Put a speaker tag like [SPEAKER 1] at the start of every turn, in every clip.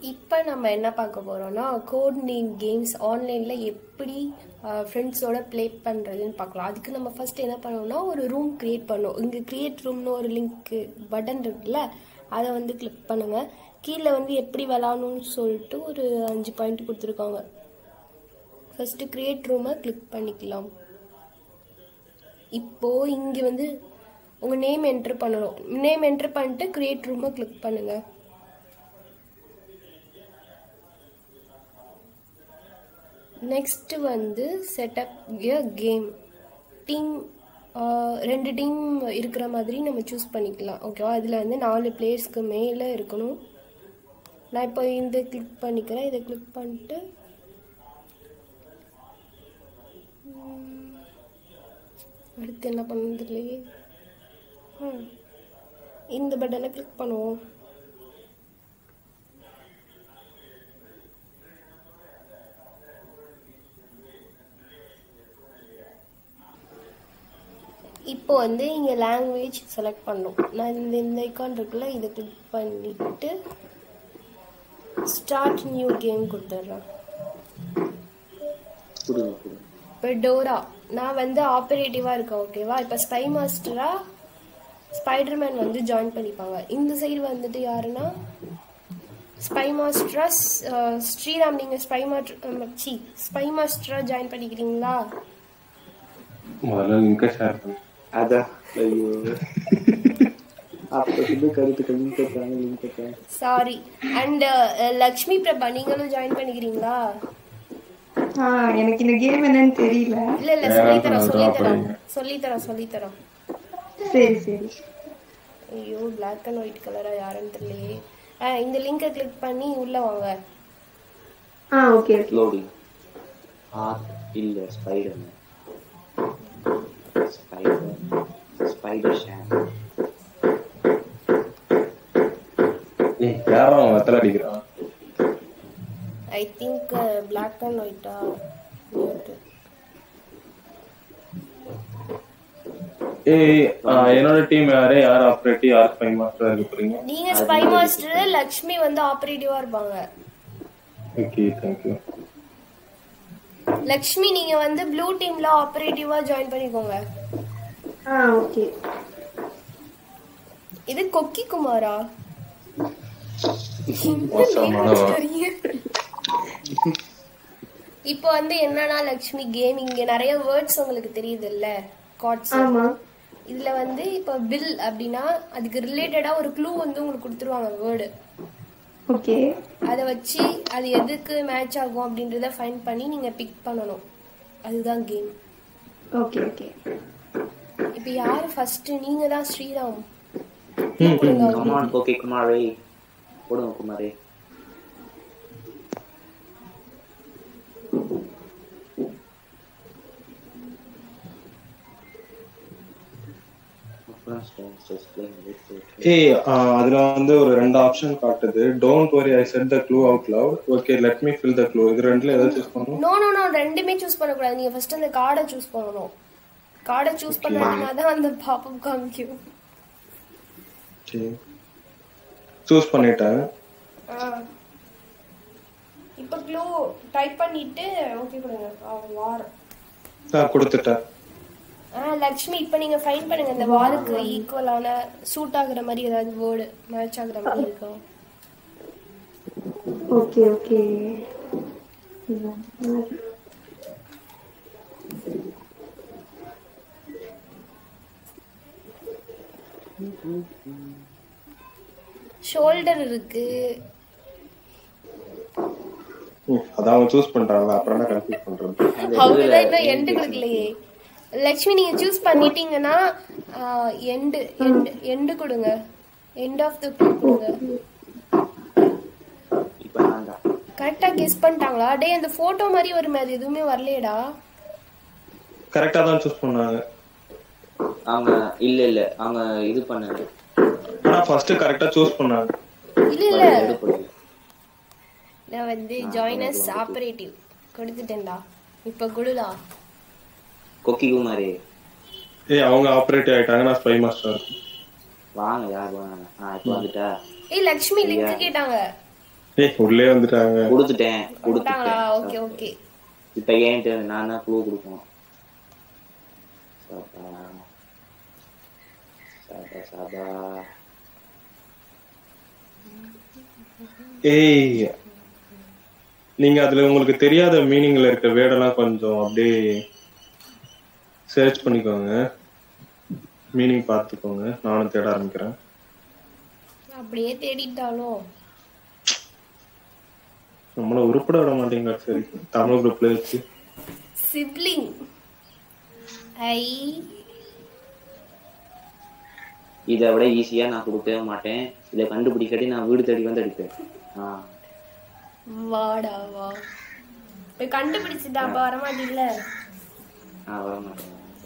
[SPEAKER 1] இப்போ நம்ம என்ன பார்க்க போறோம்னா கோட் நேம் கேம்ஸ் ஆன்லைனில் எப்படி ஃப்ரெண்ட்ஸோட ப்ளே பண்ணுறதுன்னு பார்க்கலாம் அதுக்கு நம்ம ஃபர்ஸ்ட் என்ன பண்ணோம்னா ஒரு ரூம் கிரியேட் பண்ணோம் இங்கே கிரியேட் ரூம்னு ஒரு லிங்க் பட்டன் இருக்குல்ல அதை வந்து கிளிக் பண்ணுங்க கீழே வந்து எப்படி விளாடணும்னு சொல்லிட்டு ஒரு அஞ்சு பாயிண்ட் கொடுத்துருக்காங்க ஃபர்ஸ்ட் கிரியேட் ரூமை கிளிக் பண்ணிக்கலாம் இப்போ இங்கே வந்து உங்கள் நேம் என்ட்ரு பண்ணணும் நேம் என்ட்ரு பண்ணிட்டு கிரியேட் ரூமை கிளிக் பண்ணுங்க நெக்ஸ்ட் வந்து செட்டப் கேம் டீம் ரெண்டு டீம் இருக்கிற மாதிரி நம்ம சூஸ் பண்ணிக்கலாம் ஓகேவா இதில் வந்து நாலு பிளேயர்ஸ்க்கு மேலே இருக்கணும் நான் இப்போ இந்த கிளிக் பண்ணிக்கிறேன் இதை கிளிக் பண்ணிட்டு உம், அடுத்து என்ன பண்ணது இல்லையே ம். இந்த பட்டனை கிளிக் பண்ணுவோம் இப்போ வந்து இங்கே லாங்குவேஜ் செலக்ட் பண்ணணும் நான் இந்த இந்த ஐக்கான் இருக்குல்ல இதை கிளிக் பண்ணிட்டு ஸ்டார்ட் நியூ கேம் கொடுத்துட்றேன்
[SPEAKER 2] கொடுங்க கொடுங்க
[SPEAKER 1] இப்போ டோரா நான் வந்து ஆப்ரேட்டிவாக இருக்கேன் ஓகேவா இப்போ ஸ்பை மாஸ்டரா ஸ்பைடர்மேன் வந்து ஜாயின் பண்ணிப்பாங்க இந்த சைடு வந்துட்டு யாருன்னா ஸ்பை மாஸ்டரா ஸ்ரீராம் நீங்கள் ஸ்பை மாஸ்டர் சி ஸ்பை மாஸ்டரா ஜாயின் பண்ணிக்கிறீங்களா
[SPEAKER 3] முதல்ல லிங்கை ஷேர் பண்ணு
[SPEAKER 2] அதான் ஐயோ அப்ப இது கருத்துக்கு லிங்க் இருக்காங்க லிங்க் இருக்காங்க
[SPEAKER 1] சாரி அண்ட் லக்ஷ்மி பிரபா நீங்களும் ஜாயின் பண்ணிக்கிறீங்களா
[SPEAKER 4] ஆ எனக்கு இந்த கேம் என்னன்னு தெரியல
[SPEAKER 1] இல்ல இல்ல சொல்லித்தரோம் சொல்லித்தரோம் சொல்லித்தரோம் சொல்லித்தரோம்
[SPEAKER 4] சரி சரி
[SPEAKER 1] ஐயோ பிளாக் அண்ட் ஒயிட் கலரா யாருன்னு தெரியலையே ஆ இந்த லிங்கை கிளிக் பண்ணி உள்ள வாங்க
[SPEAKER 4] ஆ ஓகே
[SPEAKER 2] லோடிங் ஆர் இல்ல ஸ்பைடர் ஸ்பைடர் ஸ்பைடர் ஷான்
[SPEAKER 3] ஏய் யாரும் அவன் வெத்தலை அடிக்கிறான்
[SPEAKER 1] ஐ திங்க் பிளாக் அண்ட் ஒயிட்டா
[SPEAKER 3] ஏய் ஆ, என்னோட டீம் யாரு யார் ஆப்ரேட்டி யார் ஸ்பை மாஸ்டரா இருக்க போறீங்க
[SPEAKER 1] நீங்க ஸ்பை மாஸ்டர் லக்ஷ்மி வந்து ஆபரேட்டிவா இருப்பாங்க
[SPEAKER 3] ஓகே தேங்க்யூ
[SPEAKER 1] லக்ஷ்மி நீங்க வந்து ப்ளூ டீம்ல ஆபரேட்டிவா ஜாயின் பண்ணிக்கோங்க
[SPEAKER 4] ஆ ஓகே
[SPEAKER 1] இது கொக்கி குமாரா இப்போ வந்து என்னன்னா லக்ஷ்மி கேம் இங்க நிறைய வேர்ட்ஸ் உங்களுக்கு தெரியுது இல்ல கார்ட்ஸ்
[SPEAKER 4] ஆமா
[SPEAKER 1] இதுல வந்து இப்போ பில் அப்படின்னா அதுக்கு ரிலேட்டடா ஒரு க்ளூ வந்து உங்களுக்கு கொடுத்துருவாங்க வேர்டு
[SPEAKER 4] ஓகே
[SPEAKER 1] அதை வச்சு அது எதுக்கு மேட்ச் ஆகும் அப்படின்றத ஃபைண்ட் பண்ணி நீங்க பிக் பண்ணணும் அதுதான் கேம்
[SPEAKER 4] ஓகே ஓகே
[SPEAKER 1] இப்போ யாரு ஃபர்ஸ்ட் நீங்க தான் ஸ்ரீராம்
[SPEAKER 2] கமான் ஓகே குமாரே போடுங்க குமாரே அப்புறம் ஸ்டார்ஸ் ஜஸ்ட் பிளேயிங் வித்
[SPEAKER 3] ஏய் ஆ, அதுல வந்து ஒரு ரெண்டு ஆப்ஷன் காட்டுது don't worry I set the clue out loud okay let me fill the clue இது ரெண்டுல எதை சூஸ் பண்ணணும்
[SPEAKER 1] நோ நோ நோ ரெண்டுமே சூஸ் பண்ணக்கூடாது நீங்க ஃபர்ஸ்ட் அந்த கார்டை சூஸ் பண்ணணும் கார்டை சூஸ் பண்ணாங்கன்னா தான் அந்த பாப்பப் காமிக்கும்
[SPEAKER 3] சூஸ் பண்ணிட்டேன்
[SPEAKER 1] இப்போ க்ளூ டைப் பண்ணிட்டு ஓகே கொடுங்க வார்
[SPEAKER 3] நான் கொடுத்துட்டேன்
[SPEAKER 1] ஆ லக்ஷ்மி இப்போ நீங்க ஃபைன் பண்ணுங்க இந்த வாருக்கு ஈக்குவலான சூட் ஆகுற மாதிரி ஏதாவது வேர்டு மேட்ச் ஆகுற மாதிரி இருக்கும்
[SPEAKER 4] ஓகே ஓகே
[SPEAKER 1] ஷோல்டர் இருக்கு
[SPEAKER 3] ம், அதான் அவன் சூஸ் பண்றான்ல அப்புறம் என்ன கன்ஃபியூஸ் பண்றது
[SPEAKER 1] அவங்கதான் இன்னும் எண்டு கொடுக்கலையே லக்ஷ்மி நீங்க சூஸ் பண்ணிட்டீங்கன்னா எண்டு எண்டு எண்டு கொடுங்க எண்ட் ஆஃப் த கொடுங்க
[SPEAKER 2] இப்போ நான் தான்
[SPEAKER 1] கரெக்டா கெஸ் பண்ணிட்டாங்களா டேய் அந்த போட்டோ மாதிரி வருமே அது எதுவுமே வரலையேடா
[SPEAKER 3] கரெக்டா தான் சூஸ் பண்ணாங்க
[SPEAKER 2] அவங்க இல்ல இல்ல அவங்க இது பண்ணாங்க
[SPEAKER 3] ஆனா ஃபர்ஸ்ட் கரெக்டா சூஸ் பண்ணாங்க
[SPEAKER 1] இல்ல இல்ல
[SPEAKER 2] எது போடல
[SPEAKER 1] நான் வந்து ஜாயினஸ் ஆபரேட்டிவ் கொடுத்துட்டேன்டா இப்ப கொடுடா
[SPEAKER 2] கொக்கி குமாரே
[SPEAKER 3] ஏய் அவங்க ஆப்ரேட் ஆயிட்டாங்க நான் ஸ்பை மாஸ்டர்
[SPEAKER 2] வாங்க யார் வாங்க ஆ இப்போ வந்துட்டா
[SPEAKER 1] ஏய் லக்ஷ்மி லிங்க் கேட்டாங்க
[SPEAKER 3] ஏய் உள்ளே வந்துட்டாங்க
[SPEAKER 2] கொடுத்துட்டேன்
[SPEAKER 1] வந்துட்டாங்களா
[SPEAKER 2] கொடுத்துட்டேன்
[SPEAKER 1] ஓகே ஓகே
[SPEAKER 2] இப்ப ஏன்ட்டு நான் தான் க்ளூ கொடுக்கணும் சாபா சாபா சாபா
[SPEAKER 3] ஏய் நீங்க அதுல உங்களுக்கு தெரியாத மீனிங்ல இருக்க வேர்டெல்லாம் கொஞ்சம் அப்படியே சர்ச் பண்ணிக்கோங்க மீனிங் பார்த்துக்கோங்க நானும் தேட ஆரம்பிக்கிறேன்
[SPEAKER 1] அப்படியே தேடிட்டாலும்
[SPEAKER 3] நம்மள உருப்பட விட மாட்டேங்க சரி தமிழ் குரூப்ல வச்சு
[SPEAKER 1] சிப்ளிங் ஐ
[SPEAKER 2] இதை விட ஈஸியா நான் கொடுக்கவே மாட்டேன் இதை கண்டுபிடிக்காட்டி நான் வீடு தேடி வந்து அடிப்பேன் ஆ
[SPEAKER 1] வாடா வா இப்ப கண்டுபிடிச்சிட்டா அப்ப வரமாட்டீங்கள
[SPEAKER 2] நான் வர மாட்டேன்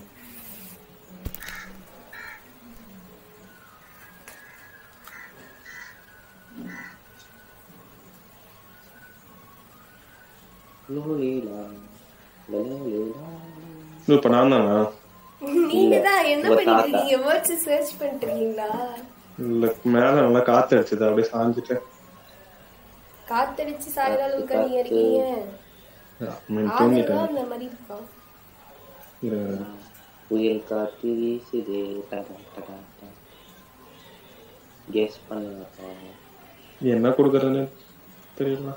[SPEAKER 2] லோலீலா, லோலீலா.
[SPEAKER 3] இப்ப நான் தானா
[SPEAKER 1] நீங்க தான் என்ன
[SPEAKER 2] உங்க
[SPEAKER 1] பண்ணிட்டு
[SPEAKER 2] தாத்தா.
[SPEAKER 1] இருக்கீங்க வேர்ட்ஸ் சர்ச் பண்ணிட்டு இருக்கீங்களா
[SPEAKER 3] இல்ல மேல நல்லா காத்து அடிச்சது அப்படியே சாஞ்சிட்டு
[SPEAKER 1] காத்தடிச்சு சாயிர அளவுக்கு நீங்க இருக்கீங்க
[SPEAKER 3] மீன் தூங்கிட்டேன்
[SPEAKER 1] ஆளுதான் அந்த மாதிரி இருக்கான்
[SPEAKER 3] இரு, இரு.
[SPEAKER 2] புயல் காத்து வீசுதே டடா டடா கெஸ் பண்ணுங்கப்பா
[SPEAKER 3] என்ன கொடுக்கறதுன்னு தெரியல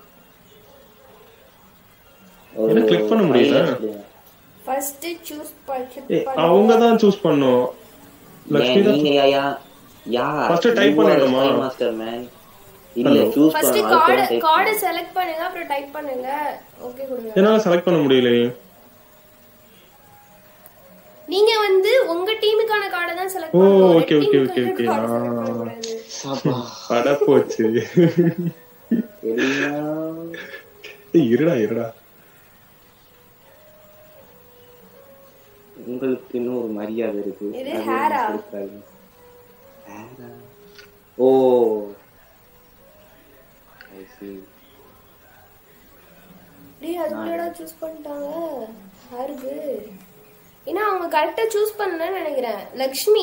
[SPEAKER 2] ஒரு
[SPEAKER 3] என்ன click பண்ண முடியல?
[SPEAKER 2] idea சொல்லுங்க.
[SPEAKER 1] ஃபர்ஸ்ட் சூஸ் பண்ணி
[SPEAKER 3] ஏய், அவங்க தான் சூஸ் பண்ணும் லக்ஷ்மி
[SPEAKER 2] ஏன்
[SPEAKER 3] தான்
[SPEAKER 2] நீங்க yeah yeah yeah
[SPEAKER 3] First type பண்ணிடணுமா?
[SPEAKER 2] மாஸ்டர் மேன் இல்ல சூஸ்
[SPEAKER 1] ஃபர்ஸ்ட்
[SPEAKER 2] பண்ணணும்
[SPEAKER 1] கார்டு
[SPEAKER 2] அதுக்கப்புறம் type
[SPEAKER 1] கார்டு செலக்ட் பண்ணுங்க அப்புறம் டைப் பண்ணுங்க ஓகே கொடுங்க
[SPEAKER 3] என்னால செலக்ட் பண்ண முடியலையே
[SPEAKER 1] நீங்க வந்து உங்க டீமுக்கான கார்டை தான் செலக்ட்
[SPEAKER 3] ஓ,
[SPEAKER 1] பண்ணணும்
[SPEAKER 3] okay,
[SPEAKER 1] Red
[SPEAKER 3] okay,
[SPEAKER 1] team
[SPEAKER 3] okay,
[SPEAKER 1] க்கு
[SPEAKER 3] okay.
[SPEAKER 1] card select
[SPEAKER 3] ஆ.
[SPEAKER 1] பண்ணக்கூடாது.
[SPEAKER 2] சாப்பா.
[SPEAKER 3] அட போச்சு
[SPEAKER 2] தெரியுமா?
[SPEAKER 3] ஏய், இருடா இருடா
[SPEAKER 2] உங்களுக்கு இன்னும் ஒரு மரியாதை இருக்கு
[SPEAKER 1] இது
[SPEAKER 2] அது
[SPEAKER 1] hair ஆ?
[SPEAKER 2] கொடுக்காதீங்க. hair ah? O I see.
[SPEAKER 1] டேய் அதுக்குள்ளடா சூஸ் பண்ணிட்டாங்க யாருக்கு ஏன்னா அவங்க கரெக்டா சூஸ் பண்ணலன்னு நினைக்கிறேன் லக்ஷ்மி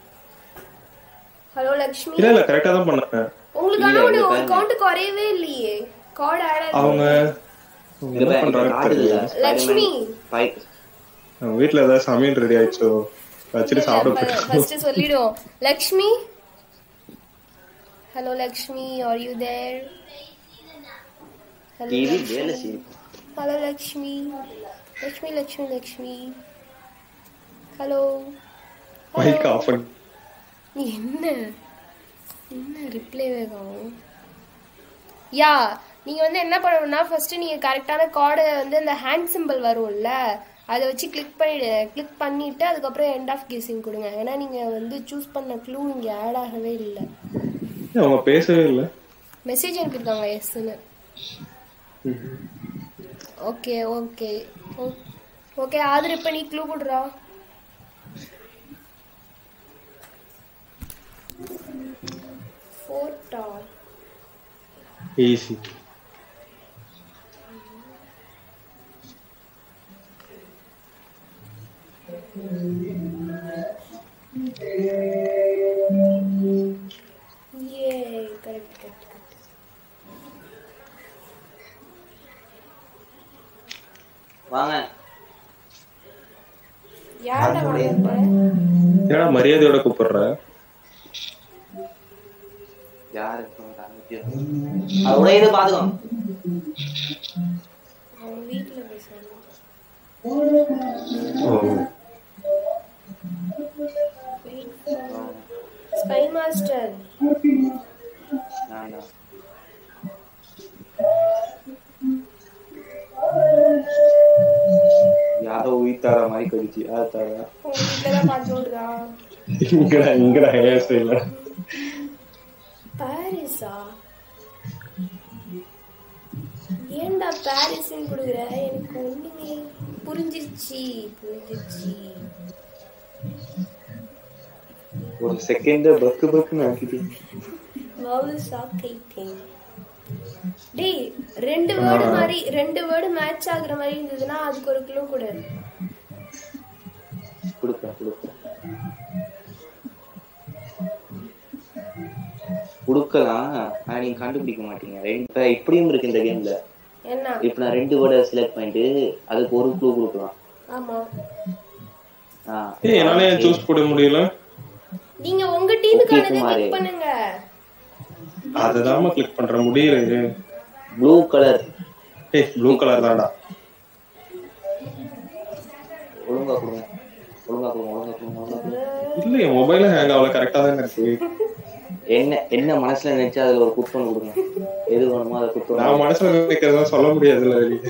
[SPEAKER 1] ஹலோ லக்ஷ்மி
[SPEAKER 3] இல்ல இல்ல கரெக்டா தான் பண்ணாங்க
[SPEAKER 1] உங்களுக்கு ஆனா
[SPEAKER 2] இல்ல,
[SPEAKER 1] ஒரு
[SPEAKER 2] இங்க பாருங்க.
[SPEAKER 1] கவுண்ட் குறையவே இல்லையே கார்டு ஆட்
[SPEAKER 3] அவங்க அவங்க
[SPEAKER 2] இங்க
[SPEAKER 3] என்ன
[SPEAKER 2] பாரு, இங்க
[SPEAKER 3] பண்றாங்க
[SPEAKER 2] காட்டுதுல,
[SPEAKER 3] தெரியல
[SPEAKER 1] லக்ஷ்மி.
[SPEAKER 2] Spiderman fight.
[SPEAKER 3] அவங்க வீட்ல ஏதாவது சமையல் ரெடி ஆயிடுச்சோ வச்சுட்டு சாப்பிட போயிட்டாங்க
[SPEAKER 1] ஃபர்ஸ்ட் சொல்லிடுவோம் Lakshmi hello Lakshmi are you there hello
[SPEAKER 2] TV வேலை செய்யுது.
[SPEAKER 1] Hello Lakshmi Lakshmi Lakshmi Lakshmi hello
[SPEAKER 3] mic off பண்ணி
[SPEAKER 1] நீ என்ன என்ன ரிப்ளை வேகம் யா நீங்க வந்து என்ன பண்ணணும்னா ஃபர்ஸ்ட் நீங்க கரெக்டான கார்டை வந்து அந்த ஹேண்ட் சிம்பிள் வரும்ல அதை வச்சு கிளிக் பண்ணிடு கிளிக் பண்ணிட்டு அதுக்கப்புறம் எண்ட் ஆஃப் கெஸிங் கொடுங்க ஏன்னா நீங்க வந்து சூஸ் பண்ண க்ளூ இங்க ஆட் ஆகவே இல்லை
[SPEAKER 3] அவங்க பேசவே இல்ல
[SPEAKER 1] மெசேஜ் அனுப்பியிருக்காங்க எஸ்ன்னு ஓகே ஓகே ஓகே ஆதர் இப்போ நீ க்ளூ கொடுறா ஃபோர்டா
[SPEAKER 3] ஈஸி
[SPEAKER 1] ஏ கரெக்ட் கரெக்ட் கரெக்ட்
[SPEAKER 2] வாங்க
[SPEAKER 1] யார்டா வாங்க
[SPEAKER 3] ஏன்னா மரியாதையோட கூப்பிடுற
[SPEAKER 2] யாரு அதோட இது பாத்துக்கோ
[SPEAKER 1] அவங்க வீட்ல பேசுறாங்க ஸ்பை மாஸ்டர்
[SPEAKER 2] நான் தான். யாரோ உயிர்த்தார மாதிரி கடிச்சு யார் தாரா
[SPEAKER 1] உங்க வீட்ல தான் பார்த்து விடுறா
[SPEAKER 3] இங்கடா இங்கடா ஹேர் ஸ்டைல
[SPEAKER 1] பாரிஸா ஏன்டா பாரிஸ்ன்னு கொடுக்குற எனக்கு ஒண்ணுமே புரிஞ்சிருச்சு புரிஞ்சிருச்சு
[SPEAKER 2] ஒரு செகண்ட் பக்கு பக்குன்னு ஆக்கிட்டு
[SPEAKER 1] வாவு ஷாக் ஆயிட்டேன் டேய் ரெண்டு வேர்டு மாதிரி ரெண்டு வேர்டு மேட்ச் ஆகுற மாதிரி இருந்ததுன்னா அதுக்கு ஒரு கிலோ கொடு
[SPEAKER 2] கொடுப்பேன் கொடுப்பேன் கொடுக்கலாம் ஆனா நீங்க கண்டுபிடிக்க மாட்டீங்க ரெண்டு இப்ப இப்படியும் இருக்கு இந்த கேம்ல
[SPEAKER 1] என்ன
[SPEAKER 2] இப்ப நான் ரெண்டு வேர்டை செலக்ட் பண்ணிட்டு அதுக்கு ஒரு க்ளூ கொடுக்கலாம்
[SPEAKER 1] ஆமா
[SPEAKER 2] ஆ,
[SPEAKER 3] ஏய் என்னால ஏன் சூஸ் போட முடியல
[SPEAKER 1] நீங்க உங்க டீமுக்கானதை
[SPEAKER 2] குமாரு.
[SPEAKER 1] கிளிக் பண்ணுங்க
[SPEAKER 3] அதுதான் கிளிக் பண்ற முடியல
[SPEAKER 2] ப்ளூ கலர்
[SPEAKER 3] ஏய் ப்ளூ கலர் தான்டா
[SPEAKER 2] ஒழுங்கா கொடுங்க ஒழுங்கா கொடுங்க ஒழுங்கா கொடுங்க ஒழுங்கா கொடுங்க
[SPEAKER 3] இல்ல என் மொபைல ஹேங் ஆகல கரெக்டா தான் இருக்கு
[SPEAKER 2] என்ன என்ன மனசுல நினைச்சா அதுல ஒரு குத்தம் கொடுங்க எது வேணுமோ அதை குத்தம்
[SPEAKER 3] நான் மனசுல நினைக்கிறதா சொல்ல முடியாதுல்ல வெளியே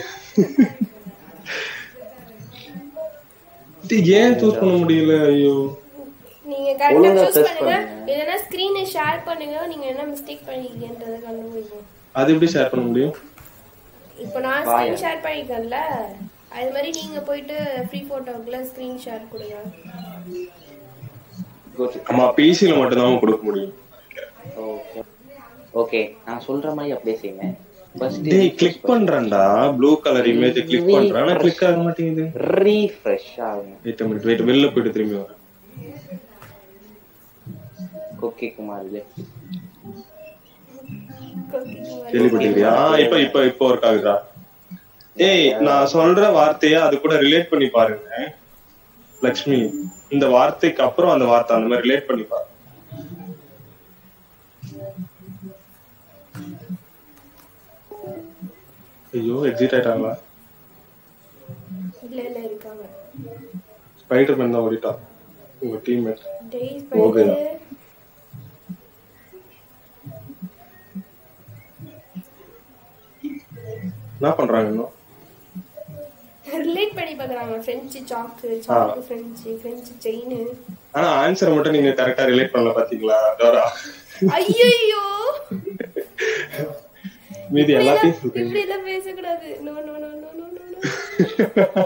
[SPEAKER 3] டேய், ஏன் சூஸ் பண்ண முடியல ஐயோ
[SPEAKER 1] நீங்க கரெக்டா
[SPEAKER 2] ஒழுங்கா
[SPEAKER 1] சூஸ்
[SPEAKER 2] press
[SPEAKER 1] பண்ணுங்க
[SPEAKER 2] பண்ணுங்க.
[SPEAKER 1] இல்லைன்னா ஸ்கிரீனை ஷேர் பண்ணுங்க நீங்க என்ன மிஸ்டேக் பண்ணிருக்கீங்கன்றதை கண்டுபிடிக்கும்
[SPEAKER 3] அது எப்படி ஷேர் பண்ண முடியும்
[SPEAKER 1] இப்போ நான் ஸ்கிரீன் ஷேர் பண்ணிருக்கேன்ல அது மாதிரி நீங்க போயிட்டு ஃப்ரீ போட்டோக்குள்ள ஸ்கிரீன் ஷேர் கொடுங்க
[SPEAKER 3] ஆமா பிசில மட்டும் தான் கொடுக்க முடியும்
[SPEAKER 2] ஓகே ஓகே நான் சொல்ற மாதிரி அப்படியே செய்யுங்க ஃபர்ஸ்ட்
[SPEAKER 3] டேய் கிளிக் பண்றேன்டா ப்ளூ கலர் இமேஜ் கிளிக் பண்றேன் ஆனா கிளிக் ஆக மாட்டேங்குது
[SPEAKER 2] ரீஃப்ரெஷ் ஆகுங்க
[SPEAKER 3] வெயிட் மினிட் வெயிட் வெளில போயிட்டு திரும்பி வரேன்
[SPEAKER 2] கொக்கி குமார் இது
[SPEAKER 3] கேள்விப்பட்டிருக்கியா ஆ, இப்ப இப்ப இப்ப ஒர்க் ஆகுதா ஏய் நான் சொல்ற வார்த்தைய அது கூட ரிலேட் பண்ணி பாருங்க லக்ஷ்மி இந்த வார்த்தைக்கு அப்புறம் அந்த வார்த்தை அந்த மாதிரி ரிலேட் பண்ணி பாருங்க ஐயோ எக்ஸிட் ஆயிட்டாங்களா
[SPEAKER 1] இல்ல இல்ல இருக்காங்க
[SPEAKER 3] ஸ்பைடர் மேன் தான் ஓடிட்டான் உங்க டீம்மேட்
[SPEAKER 1] டேய்
[SPEAKER 3] Okay.
[SPEAKER 1] ஸ்பைடர்
[SPEAKER 3] என்ன பண்றாங்க இன்னும்
[SPEAKER 1] ரிலேட் பண்ணி பார்க்கறாங்க ஃப்ரெஞ்சு சாக்கு சாக்கு ஃப்ரெஞ்சு ஃப்ரெஞ்சு செயின்
[SPEAKER 3] ஆனா ஆன்சர் மட்டும் நீங்க கரெக்டா ரிலேட் பண்ணல பாத்தீங்களா டோரா
[SPEAKER 1] ஐயோ
[SPEAKER 3] மீதி எல்லாத்தையும் சொல்றீங்க
[SPEAKER 1] இப்படி எல்லாம் பேசக்கூடாது no no no no no no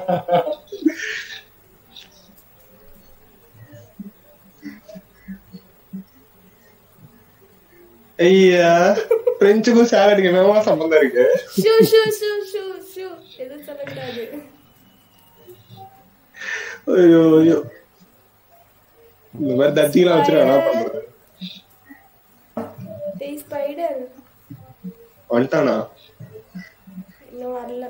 [SPEAKER 3] ஐயா பிரெஞ்சுக்கும் சேலடுக்கு என்னவா சம்பந்தம் இருக்கு
[SPEAKER 1] shoo shoo shoo shoo shoo எதுவும் சொல்லக்கூடாது
[SPEAKER 3] ஐயோ ஐயோ இந்த மாதிரி தத்திலாம் வச்சுட்டு என்ன பண்றது
[SPEAKER 1] டேய் ஸ்பைடர்
[SPEAKER 3] வந்துட்டானா
[SPEAKER 1] இன்னும் வரல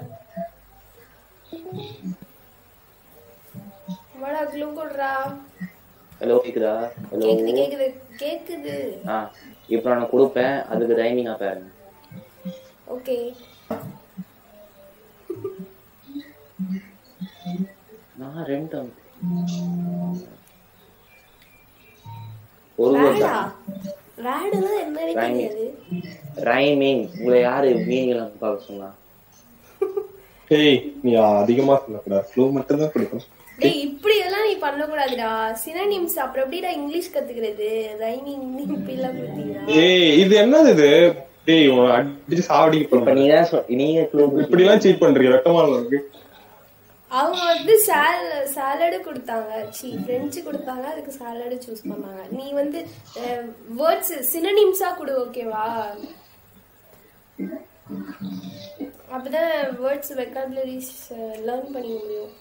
[SPEAKER 1] வாடா க்ளூ கொடுறா
[SPEAKER 2] ஹலோ கேக்குதா ஹலோ
[SPEAKER 1] கேக்குது கேக்குது கேக்குது
[SPEAKER 2] ஆ இப்போ நான் கொடுப்பேன் அதுக்கு ரைமிங்கா பாருங்க
[SPEAKER 1] ஓகே
[SPEAKER 2] நான் ரெண்டு ஒரு word
[SPEAKER 1] வேடா
[SPEAKER 2] தான்
[SPEAKER 1] வேடுனா என்னவே
[SPEAKER 2] Rhyming.
[SPEAKER 1] தெரியாது
[SPEAKER 2] ரைமிங் உங்களை யாரு மீனிங் எல்லாம் பார்க்க சொன்னா
[SPEAKER 3] ஏய் நீ அதிகமா சொல்லக்கூடாது ஃப்ளூ மட்டும் தான் கொடுக்கணும்
[SPEAKER 1] டேய் இப்படி எல்லாம் நீ பண்ணக்கூடாதுடா சினனிம்ஸ் அப்புறம் எப்படிடா இங்கிலீஷ் கத்துக்கிறது ரைமிங் இப்படி எல்லாம் கொடுத்தீங்கன்னா
[SPEAKER 3] ஏய் இது என்னது இது டேய் உன் அடிச்சு சாவடிக்க
[SPEAKER 2] இப்ப
[SPEAKER 3] போறேன்
[SPEAKER 2] நீங்க தான் சொ- நீங்க க்ளூ
[SPEAKER 3] இப்படி எல்லாம் சீட் பண்றீங்க வெக்கமா இருக்கு
[SPEAKER 1] அவங்க வந்து சால சாலடு கொடுத்தாங்க சி ஃப்ரெஞ்சு கொடுத்தாங்க அதுக்கு சாலடு சூஸ் பண்ணாங்க நீ வந்து வேர்ட்ஸ் சினனிம்ஸா கொடு ஓகேவா அப்பதான் வேர்ட்ஸ் வெக்காபுலரிஸ் லேர்ன் பண்ணிக்க முடியும்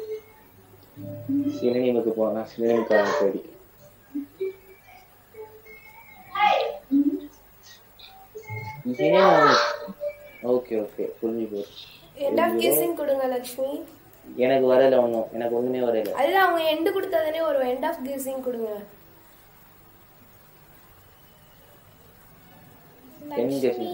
[SPEAKER 2] சினிமுக்கு போனா சினிமுக்காக போயிடு ஏன் ஓகே ஓகே புரிஞ்சு போச்சு
[SPEAKER 1] எண்ட் ஆஃப் கெஸிங் கொடுங்க லக்ஷ்மி
[SPEAKER 2] எனக்கு வரல ஒன்றும் எனக்கு ஒண்ணுமே வரல
[SPEAKER 1] அதுதான் அவங்க எண்டு கொடுத்தாதானே ஒரு எண்ட் ஆஃப் கெஸிங் கொடுங்க
[SPEAKER 2] என்ன கேஸ்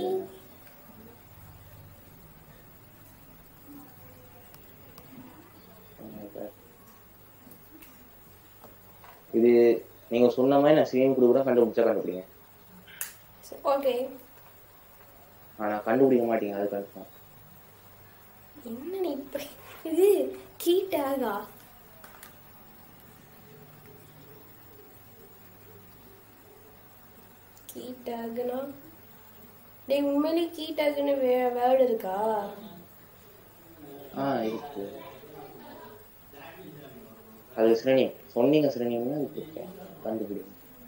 [SPEAKER 2] இது நீங்க சொன்ன மாதிரி நான் சினிம் கூட கண்டுபிடிச்சா கண்டுபிடிங்க
[SPEAKER 1] ஓகே
[SPEAKER 2] ஆனா கண்டுபிடிக்க மாட்டீங்க அது கன்ஃபார்ம்
[SPEAKER 1] என்ன நீ இப்படி இது கீ டேகா கீ டேக்னா டேய் உண்மையிலே கீ டேக்னு வேர்டு இருக்கா
[SPEAKER 2] ஆ இருக்கு அது சிரணியம் சொன்னீங்க சிரணியம்னு அது கொடுத்தேன் கண்டுபிடிங்க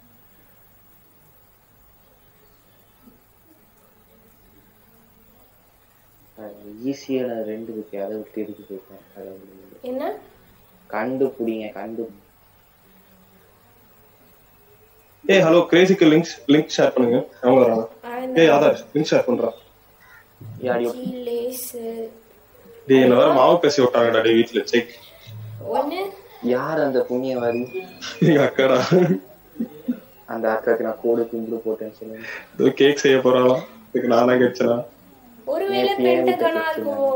[SPEAKER 2] ஈஸியான ரெண்டு இருக்கு அதை விட்டு இருக்கு போயிட்டேன் அதை
[SPEAKER 1] என்ன
[SPEAKER 2] கண்டுபிடிங்க கண்டு
[SPEAKER 3] ஏய் ஹலோ கிரேசிக்கு லிங்க் லிங்க் ஷேர் பண்ணுங்க அவங்க வராங்க ஏய் ஆதார் லிங்க் ஷேர் பண்றான்
[SPEAKER 2] யாடி
[SPEAKER 1] லேஸு
[SPEAKER 3] டேய் என்ன வேற மாவு பேசி விட்டாங்கடா டேய் வீட்ல செக்
[SPEAKER 1] ஒன்று
[SPEAKER 2] யார் அந்த புண்ணியவாதி
[SPEAKER 3] எங்க அக்காடா
[SPEAKER 2] அந்த அக்காக்கு நான் கோடு கும்பிடு போட்டேன்னு சொல்லுங்க
[SPEAKER 3] ஏதோ கேக் செய்ய போறாளாம் இதுக்கு நானா கிடைச்சனா
[SPEAKER 1] ஒருவேளை
[SPEAKER 2] நேத்து ஏன்
[SPEAKER 1] பென்டகனா
[SPEAKER 2] வீட்டுக்கு
[SPEAKER 1] இருக்குமோ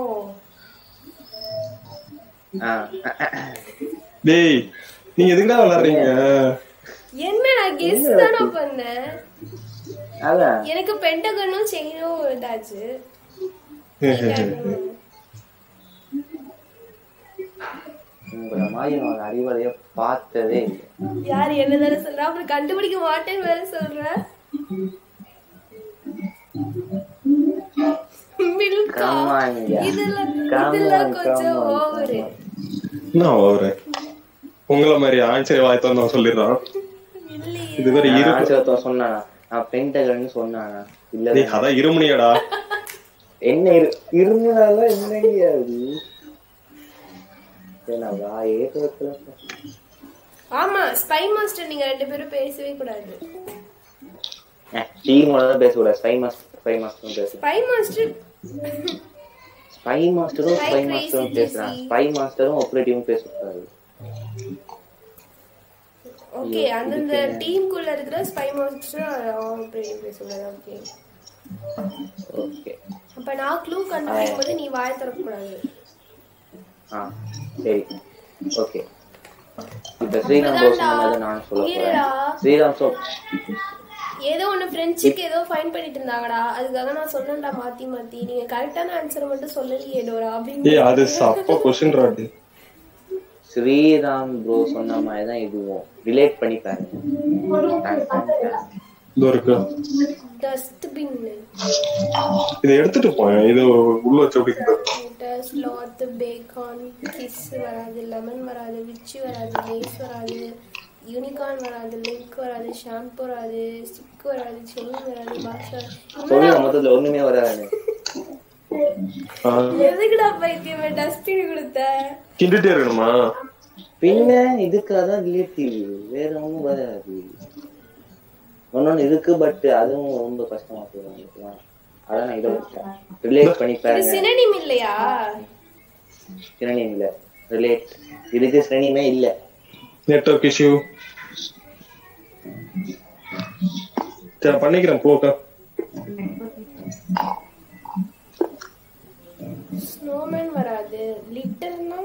[SPEAKER 2] ஆ
[SPEAKER 3] டேய் நீங்க எதுக்குடா விளையாடுறீங்க
[SPEAKER 1] என்ன நான் கெஸ் தானே பண்ணேன்
[SPEAKER 2] அதான்
[SPEAKER 1] எனக்கு பென்டகனும் செயினும் இதாச்சு
[SPEAKER 2] உங்களை மாதிரி நான் அறிவாளைய பார்த்ததே இல்லை
[SPEAKER 1] யார் என்ன தானே சொல்றா அப்புறம் கண்டுபிடிக்க மாட்டேன்னு வேற சொல்ற மில்கா
[SPEAKER 2] Come on, yeah.
[SPEAKER 1] இதெல்லாம்
[SPEAKER 2] Come
[SPEAKER 1] இதெல்லாம்
[SPEAKER 2] on,
[SPEAKER 1] கொஞ்சம்
[SPEAKER 2] come on,
[SPEAKER 1] over
[SPEAKER 2] come on.
[SPEAKER 3] நான் ஒரு உங்களை மாதிரி ஆச்சரிய வாய் தந்தவன் சொல்லிடுறான்
[SPEAKER 1] இல்லையே
[SPEAKER 3] இது வேற
[SPEAKER 2] நான்
[SPEAKER 3] இரு
[SPEAKER 2] ஆச்சரியத்தோட சொன்னானா நான் பென்டகன்னு சொன்னானா இல்ல
[SPEAKER 3] டேய் அதான் இருமுனியடா
[SPEAKER 2] என்ன இரு இருந்தாலும் என்னங்க அது சரி, நான் வாயே திறக்கல.
[SPEAKER 1] ஆமா ஸ்பை மாஸ்டர் நீங்க ரெண்டு பேரும் பேசவே கூடாது
[SPEAKER 2] அஹ், டீமோட தான் பேசக்கூடாது ஸ்பை மாஸ்டர் ஸ்பை மாஸ்டரும் பேச
[SPEAKER 1] ஸ்பை மாஸ்டர்
[SPEAKER 2] ஸ்பை மாஸ்டரும்
[SPEAKER 1] Spy
[SPEAKER 2] ஸ்பை
[SPEAKER 1] crazy
[SPEAKER 2] மாஸ்டரும் பேசுறான்
[SPEAKER 1] Jesse.
[SPEAKER 2] ஸ்பை மாஸ்டரும் ஆப்ரேட்டிவும் பேசக்கூடாது
[SPEAKER 1] ஓகே அந்தந்த டீமுக்குள்ள இருக்கிற ஸ்பை மாஸ்டர் ஆப்ரேட்டிங் பேசக்கூடாது ஓகே
[SPEAKER 2] ஓகே
[SPEAKER 1] அப்ப நான் க்ளூ கண்டுபிடிக்கும் போது நீ வாய திறக்கக்கூடாது
[SPEAKER 2] ஆ சரி ஓகே இப்ப ஸ்ரீராம் ப்ரோ சொன்ன மாதிரி நானும் சொல்ல
[SPEAKER 1] இருடா.
[SPEAKER 2] போறேன் ஸ்ரீராம் சோ
[SPEAKER 1] ஏதோ ஒண்ணு ஃப்ரெண்ட்ஷிப் ஏதோ ஃபைன் பண்ணிட்டு இருந்தாங்கடா அதுக்காக நான் சொன்னேன்டா மாத்தி மாத்தி நீங்க கரெக்டான ஆன்சர் மட்டும் சொல்லலையே டோரா அப்படின்னு
[SPEAKER 3] ஏய் அது சப்ப கொஸ்டின் ராடு
[SPEAKER 2] ஸ்ரீராம் ப்ரோ சொன்ன மாதிரி தான் இதுவும் ரிலேட் பண்ணி பாருங்க டன், டன், டன்.
[SPEAKER 3] இதோ இருக்கு
[SPEAKER 1] டஸ்ட்பின்
[SPEAKER 3] இதை எடுத்துட்டு போயேன் இது உள்ள வச்சு அப்படி
[SPEAKER 1] ஸ்லாத் பேகான் கிஸ் வராது லெமன் வராது விச்சி வராது லேஸ் வராது யூனிகார்ன் வராது லிங்க் வராது ஷாம்பு வராது ஸ்டிக் வராது செயின் வராது பாக்ஸ் வராது
[SPEAKER 2] சொல்லுங்க மொத்தத்துல ஒண்ணுமே வராது
[SPEAKER 3] ஆ,
[SPEAKER 1] எதுக்குடா பைத்தியம் டஸ்ட்பின் கொடுத்த
[SPEAKER 3] கிண்டிட்டே இருக்கணுமா
[SPEAKER 2] பின்ன இதுக்காக தான் ரிலேட்டிவ் வேற ஒண்ணும் வராது ஒன்னொன்னு இருக்கு பட் அதுவும் ரொம்ப கஷ்டமா போயிடும் அதான் நான் இதை விட்டேன் ரிலேட் பண்ணி
[SPEAKER 1] இது
[SPEAKER 2] பாருங்க
[SPEAKER 1] சினனிம் இல்லையா
[SPEAKER 2] சிரணியம் இல்ல ரிலேட் இதுக்கு சிரணியமே இல்ல
[SPEAKER 3] நெட்வொர்க் இஷ்யூ சரி நான் பண்ணிக்கிறேன் போக்கா
[SPEAKER 1] ஸ்னோமேன் வராது லிட்டர்னா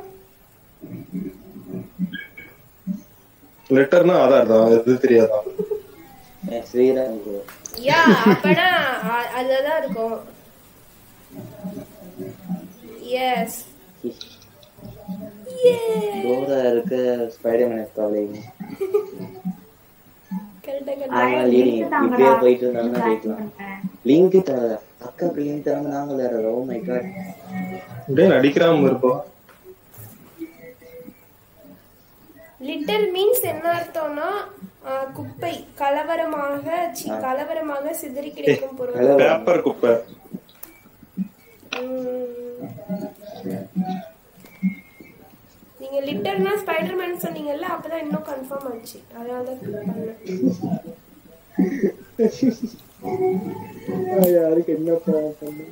[SPEAKER 3] லெட்டர்னா ஆதார் தான் இது தெரியாதா
[SPEAKER 2] ஏன் ஸ்ரீராம் bro.
[SPEAKER 1] யா அப்பனா அ- அதுதான் இருக்கும் எஸ்
[SPEAKER 2] டோரா இருக்க ஸ்பைடர்மேன் கவலை
[SPEAKER 1] கரெக்டா
[SPEAKER 2] ஆனா லீடிங் இப்படியே போயிட்டு இருந்தாங்கன்னா ஜெயிக்கலாம் லிங்க் தர அக்காக்கு லிங்க் தராம நாங்க விளையாடுறோம் ஓ மை காட்
[SPEAKER 3] அப்படியே நடிக்கிறாம இருப்போம்
[SPEAKER 1] லிட்டர் மீன்ஸ் என்ன அர்த்தம்னா அஹ், குப்பை கலவரமாக சி, கலவரமாக சிதறி கிடைக்கும் பொருள்
[SPEAKER 3] பேப்பர் குப்பை
[SPEAKER 1] உம். நீங்க லிட்டர்னா ஸ்பைடர்மேன் சொன்னீங்கல்ல அப்பதான் இன்னும் கன்ஃபார்ம் ஆச்சு அதனால தான் click பண்ணேன்
[SPEAKER 2] யாருக்கு என்ன பண்ணு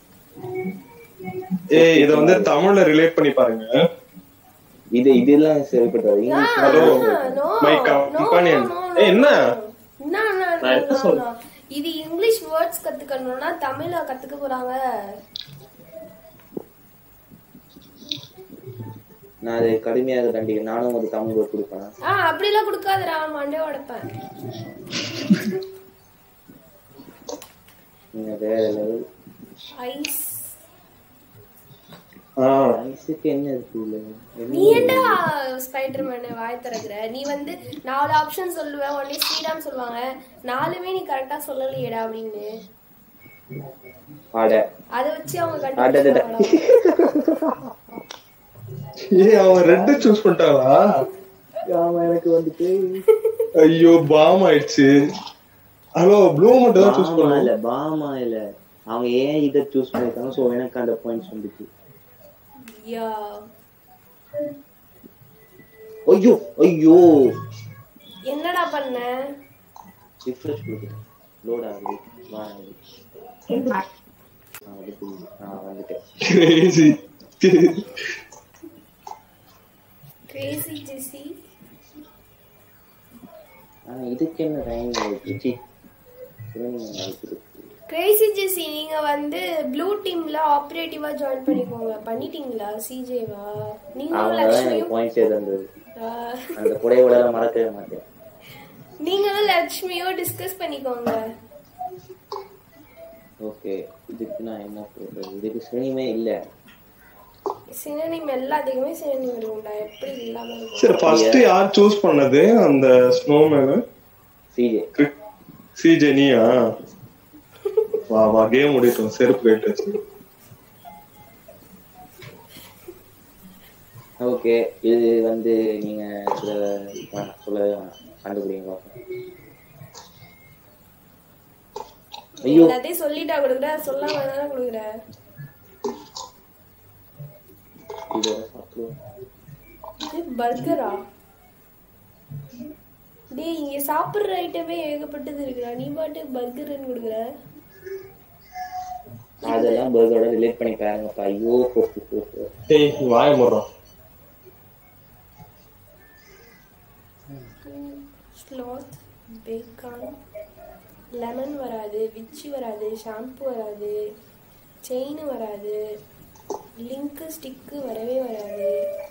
[SPEAKER 3] ஏய் இத வந்து தமிழ்ல ரிலேட் பண்ணி பாருங்க
[SPEAKER 2] இது இதெல்லாம் சரிப்பட்டு வரும் English
[SPEAKER 3] Hello.
[SPEAKER 1] No,
[SPEAKER 3] My
[SPEAKER 1] no,
[SPEAKER 3] companion.
[SPEAKER 1] no, no,
[SPEAKER 3] ஏய், என்ன?
[SPEAKER 1] no, no, no,
[SPEAKER 3] நான் என்ன
[SPEAKER 1] no,
[SPEAKER 3] சொல்றேன்?
[SPEAKER 1] no. இது இங்கிலீஷ் வேர்ட்ஸ் கத்துக்கணும்னா தமிழ கத்துக்க போறாங்க
[SPEAKER 2] நான் அதை கடுமையாக தண்டிக்கிறேன் நானும் ஒரு தமிழ் ஒரு கொடுப்பேன்
[SPEAKER 1] ஆ அப்படிலாம் கொடுக்காதடா மண்டே உடைப்பேன்
[SPEAKER 2] நீங்க வேற லெவல்
[SPEAKER 1] ஐஸ்
[SPEAKER 3] ஆ
[SPEAKER 2] ஐஸுக்கு என்ன இருக்கு இல்ல
[SPEAKER 1] நீ ஏன்டா ஸ்பைடர்மேன் வாய் திறக்கிற நீ வந்து நாலு ஆப்ஷன் சொல்லுவ உடனே ஸ்ரீராம் சொல்லுவாங்க நாலுமே நீ கரெக்டா சொல்லலையேடா அப்படின்னு
[SPEAKER 2] ஆட
[SPEAKER 1] அதை வச்சு அவங்க
[SPEAKER 2] அடடட.
[SPEAKER 1] கண்டுபிடிச்சாங்களா
[SPEAKER 3] ஏய் அவன் ரெட் சூஸ் பண்ணிட்டாங்களா
[SPEAKER 2] ஆமா எனக்கு வந்துட்டு
[SPEAKER 3] ஐயோ பாம் ஆயிடுச்சு ஹலோ ப்ளூ மட்டும் தான் சூஸ்
[SPEAKER 2] பாமா
[SPEAKER 3] பண்ணுவோம்
[SPEAKER 2] இல்ல பாமா இல்ல அவங்க ஏன் இதை சூஸ் பண்ணிருக்காங்க சோ எனக்கு அந்த பாயிண்ட்ஸ் வந்துச்சு
[SPEAKER 1] யா
[SPEAKER 2] ஐயோ ஐயோ
[SPEAKER 1] என்னடா பண்ண
[SPEAKER 2] ரிஃப்ரெஷ் கொடுக்குறேன் லோட் ஆகுது வா ஆகுது நான் வந்து நான் வந்துட்டேன்
[SPEAKER 3] Crazy.
[SPEAKER 1] கிரேசி ஜெசி
[SPEAKER 2] ஆனா இதுக்கு என்ன டைம் ஆயிடுச்சு
[SPEAKER 1] கிரேசி ஜெசி நீங்க வந்து ப்ளூ டீம்ல ஆபரேட்டிவா ஜாயின் பண்ணிக்கோங்க பண்ணிட்டீங்களா சிஜேவா நீங்களும்
[SPEAKER 2] அவங்க தான் எனக்கு
[SPEAKER 1] லக்ஷ்மியும்
[SPEAKER 2] பாயிண்ட்ஸே தந்தது
[SPEAKER 1] ஆ,
[SPEAKER 2] அந்த புடையோட மறக்கவே மாட்டேன்
[SPEAKER 1] நீங்களும் லக்ஷ்மியும் டிஸ்கஸ் பண்ணிக்கோங்க
[SPEAKER 2] ஓகே இதுக்கு நான் என்ன சொல்றது இதுக்கு சினிமே இல்ல
[SPEAKER 1] சினனிம் எல்லாத்துக்குமே சினனிம் இருக்கும்டா எப்படி இல்லாம இருக்கும்
[SPEAKER 3] சரி ஃபர்ஸ்ட் யார் சூஸ் பண்ணது அந்த ஸ்னோமேன்
[SPEAKER 2] சிஜே
[SPEAKER 3] சிஜே நீயா வா வா கேம் முடிட்டோம் செருப்பு கேட்டு
[SPEAKER 2] ஓகே இது வந்து நீங்க சில வேணாம், சொல்லவே வேணாம் கண்டுபிடிங்க பார்ப்போம் ஐயோ
[SPEAKER 1] எல்லாத்தையும் சொல்லிட்டா கொடுக்குற சொல்லாம தானே கொடுக்குற
[SPEAKER 2] இதோட சாப்பிடுவோம்
[SPEAKER 1] இது பர்கரா டேய் இங்க சாப்பிடுற ஐட்டமே ஏகப்பட்டது இருக்குடா நீ பாட்டு பர்கர்னு கொடுக்குற
[SPEAKER 2] அதெல்லாம் பர்கரோட ரிலேட் பண்ணி பாருங்கப்பா ஐயோ போ, போ, போ, போ.
[SPEAKER 3] ஏய் வாய முறோம்
[SPEAKER 1] ஸ்லாத் பேக்கான் லெமன் வராது விச்சி வராது ஷாம்பு வராது செயின் வராது லிங்க் ஸ்டிக்கு வரவே வராது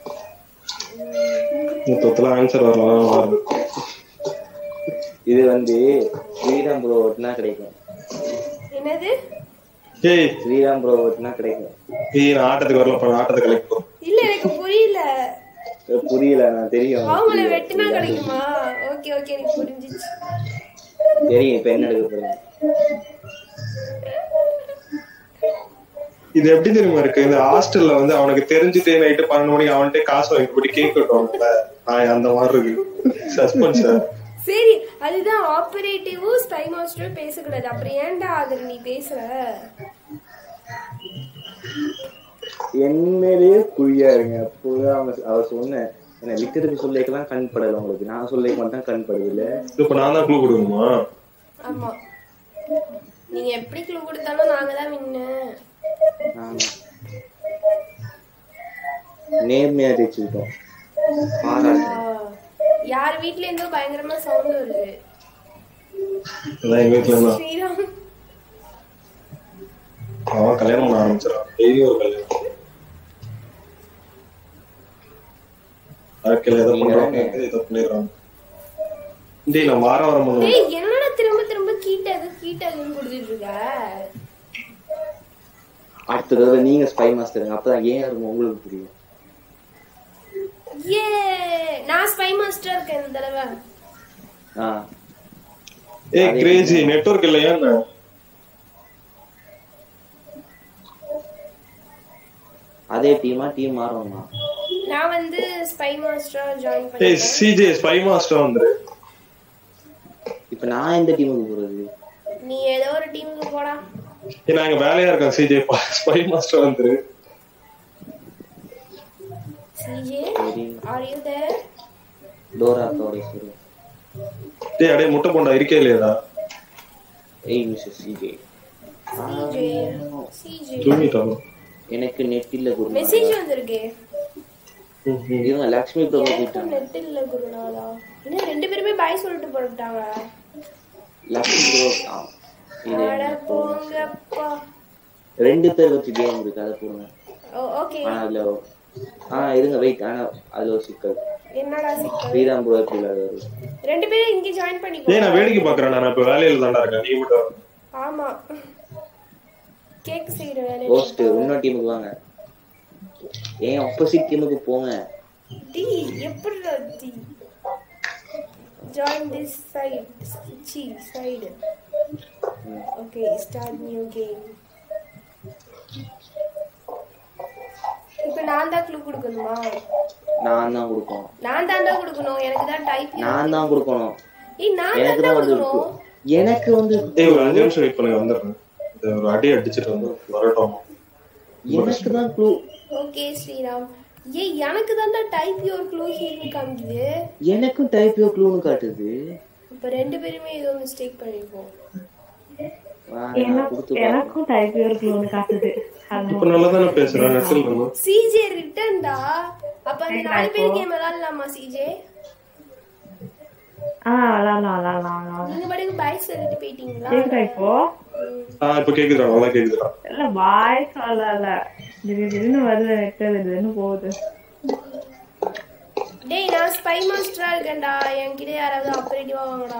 [SPEAKER 3] மொத்தத்துல ஆன்சர் வரலாம் வரும்
[SPEAKER 2] இது வந்து ஸ்ரீராம் ப்ரோ ஓட்டுனா கிடைக்கும்
[SPEAKER 1] என்னது
[SPEAKER 3] ஏய்
[SPEAKER 2] ஸ்ரீராம் ப்ரோ ஓட்டுனா கிடைக்கும்
[SPEAKER 3] ஏய் நான் ஆட்டத்துக்கு வரலப்பா நான் ஆட்டத்தை கலைப்போம்
[SPEAKER 1] இல்ல எனக்கு புரியல
[SPEAKER 2] இது புரியல நான் தெரியும்
[SPEAKER 1] அவங்கள வெட்டினா கிடைக்குமா ஓகே ஓகே எனக்கு புரிஞ்சிச்சு
[SPEAKER 2] தெரியும் இப்ப என்ன எடுக்க போறீங்க
[SPEAKER 3] இது எப்படி தெரியுமா இருக்கு இந்த ஹாஸ்டல்ல வந்து அவனுக்கு தெரிஞ்சுட்டு நைட்டு பன்னெண்டு மணிக்கு அவன்கிட்ட காசு வாங்கி போட்டு கேக் வெட்டுவாங்கல்ல நான் அந்த மாதிரி இருக்கு சஸ்பென்ஸ்
[SPEAKER 1] சரி அதுதான் ஆபரேட்டிவும் ஸ்பை மாஸ்டரும் பேசக்கூடாது அப்புறம் ஏன்டா அதுல நீ பேசுற
[SPEAKER 2] என்னையிலேயே குறியா இருங்க அப்போதான் அவன் அவ சொன்னேன் என்ன லிட்டருக்கு சொல்லிக்கலாம் கண் படல உங்களுக்கு நான் சொல்லிக்க மட்டும் கண் படுது இல்ல
[SPEAKER 3] இப்ப நான் தான் க்ளூ கொடுக்கணுமா
[SPEAKER 1] ஆமா நீங்க எப்படி க்ளூ கொடுத்தாலும் நாங்க தான் வின்னு
[SPEAKER 2] நேர்மையா தைச்சுக்கிட்டோம் பாராட்டு
[SPEAKER 1] யார் வீட்ல இருந்தோ பயங்கரமா சவுண்ட் வருது
[SPEAKER 3] அதான் எங்க வீட்டுல இருந்தா
[SPEAKER 1] ஸ்ரீராம்
[SPEAKER 3] அவன் கல்யாணம் பண்ண ஆரம்பிச்சிடான் டெய்லி ஒரு கல்யாணம் வாழ்க்கையில எதை பண்றாங்க இதை பண்ணிடுறாங்க டேய் நான் வாரம் வாரம் பண்ணுவேன்
[SPEAKER 1] டேய் என்னடா திரும்ப திரும்ப கீட்டாகு கீட்டாகுன்னு கொடுத்துட்டு இருக்க
[SPEAKER 2] அடுத்த தடவை நீங்க ஸ்பை மாஸ்டருங்க அப்பதான் ஏன் இருக்கும் உங்களுக்கு புரியும்
[SPEAKER 1] ஏ நான் ஸ்பை மாஸ்டர் இருக்கேன் இந்த தடவை
[SPEAKER 2] ஆ
[SPEAKER 3] ஏய் கிரேசி நெட்வொர்க் இல்லையா என்ன
[SPEAKER 2] அதே டீமா டீம் மாறணுமா
[SPEAKER 1] நான் வந்து ஸ்பை மாஸ்டரா ஜாயின்
[SPEAKER 3] ஏய்
[SPEAKER 1] பண்ணிட்டேன்
[SPEAKER 3] சிஜே ஸ்பை மாஸ்டர் வந்துரு
[SPEAKER 2] இப்ப நான் எந்த டீமுக்கு போறது
[SPEAKER 1] நீ ஏதோ ஒரு டீமுக்கு போடா
[SPEAKER 3] ஏய் நான் இங்க வேலையா இருக்கேன் சிஜே ஸ்பை மாஸ்டர் வந்துரு
[SPEAKER 1] சிஜே
[SPEAKER 2] சரி
[SPEAKER 1] ஆர் யூ தேர்
[SPEAKER 2] டோரா தோட சரி
[SPEAKER 3] டேய் அடே முட்டை போண்டா இருக்கே இல்லையாடா
[SPEAKER 2] ஏய் மிஸ்டர் சிஜே
[SPEAKER 1] சிஜே சிஜே
[SPEAKER 3] தூங்கிட்டான்
[SPEAKER 2] எனக்கு நெட் இல்ல குரு
[SPEAKER 1] மெசேஜ் வந்திருக்கே
[SPEAKER 2] இருங்க லக்ஷ்மி பிரபு
[SPEAKER 1] எனக்கு
[SPEAKER 2] போயிட்டாங்க
[SPEAKER 1] நெட் இல்ல குருநாதா என்ன ரெண்டு பேருமே பாய் சொல்லிட்டு போட்டாங்க
[SPEAKER 2] லக்ஷ்மி ப்ரோ
[SPEAKER 1] அட போங்கப்பா
[SPEAKER 2] ரெண்டு பேர் வச்சு கேம் இருக்கு அதை போடுங்க
[SPEAKER 1] ஓகே
[SPEAKER 2] ஆனா அதுல ஆ இருங்க வெயிட் ஆனா அதுல ஒரு சிக்கல்
[SPEAKER 1] என்னடா சிக்கல்
[SPEAKER 2] ஸ்ரீராம் ப்ரோ எப்படி விளையாடுவாரு
[SPEAKER 1] ரெண்டு பேரும் இங்க ஜாயின்
[SPEAKER 3] ஏய்
[SPEAKER 1] பண்ணிக்கோ
[SPEAKER 3] நான் வேடிக்கை பாக்குறேன் நான் இப்ப வேலையில தான்டா இருக்கேன் நீ மட்டும்
[SPEAKER 1] ஆமா கேக் செய்யற வேலை
[SPEAKER 2] ஹோஸ்ட் இன்னொரு டீமுக்கு வாங்க ஏன் ஆப்போசிட் டீமுக்கு போங்க
[SPEAKER 1] டி எப்படி டி join this side C side okay start new game இப்போ நான் தான் க்ளூ கொடுக்கணுமா
[SPEAKER 2] நான் தான் கொடுக்கணும்
[SPEAKER 1] நான் தான் தான் கொடுக்கணும் எனக்கு தான் டைப்
[SPEAKER 2] நான் தான் கொடுக்கணும்
[SPEAKER 1] ஏய் நான்
[SPEAKER 2] எனக்கு
[SPEAKER 1] தான்
[SPEAKER 2] தான் வந்து
[SPEAKER 1] கொடுக்கணும்
[SPEAKER 2] எனக்கு வந்து
[SPEAKER 3] ஏய் ஒரு அஞ்சு நிமிஷம் வெயிட் பண்ணுங்க வந்துடுறேன் இந்த ஒரு அடி அடிச்சிட்டு வந்து வரட்டும்
[SPEAKER 2] எனக்கு தான் க்ளூ
[SPEAKER 1] ஓகே ஸ்ரீராம் ஏய் எனக்கு தான் டைப் யுவர் க்ளூ ஹியர்னு காமிக்குது
[SPEAKER 2] எனக்கும் டைப் யோ க்ளூன்னு காட்டுது
[SPEAKER 1] இப்ப ரெண்டு பேருமே ஏதோ மிஸ்டேக் பண்ணிருக்கோம்
[SPEAKER 2] வா, நான்
[SPEAKER 4] எனக்கு-
[SPEAKER 2] கொடுத்து பார்க்கிறேன்.
[SPEAKER 4] எனக்கும் டைப் இருக்குன்னு காட்டுது அது
[SPEAKER 3] இப்ப நல்லா தானே பேசுறேன் நெட்டில் நம்ம
[SPEAKER 1] சிஜே ரிட்டர்ன்டா அப்ப அந்த நாலு பேர் கேம் விளையாடலாமா சிஜே
[SPEAKER 4] ஆ விளாடலாம் விளாடலாம் விளாடலாம்
[SPEAKER 1] நீங்க பாட்டுக்கு பைக் சொல்லிட்டு போயிட்டீங்களா
[SPEAKER 4] கேக்குதா இப்போ
[SPEAKER 3] ஆஹ் இப்ப கேக்குதுடா நல்லா கேக்குதுடா
[SPEAKER 4] இல்ல பாய் சொல்லல திடீர் திடீர்னு வருது நெட்டு திடீர்னு போகுது
[SPEAKER 1] டேய் நான் ஸ்பை மாஸ்டரா இருக்கேன்டா என்கிட்ட யாராவது ஆப்பரேட்டிவா வாங்கடா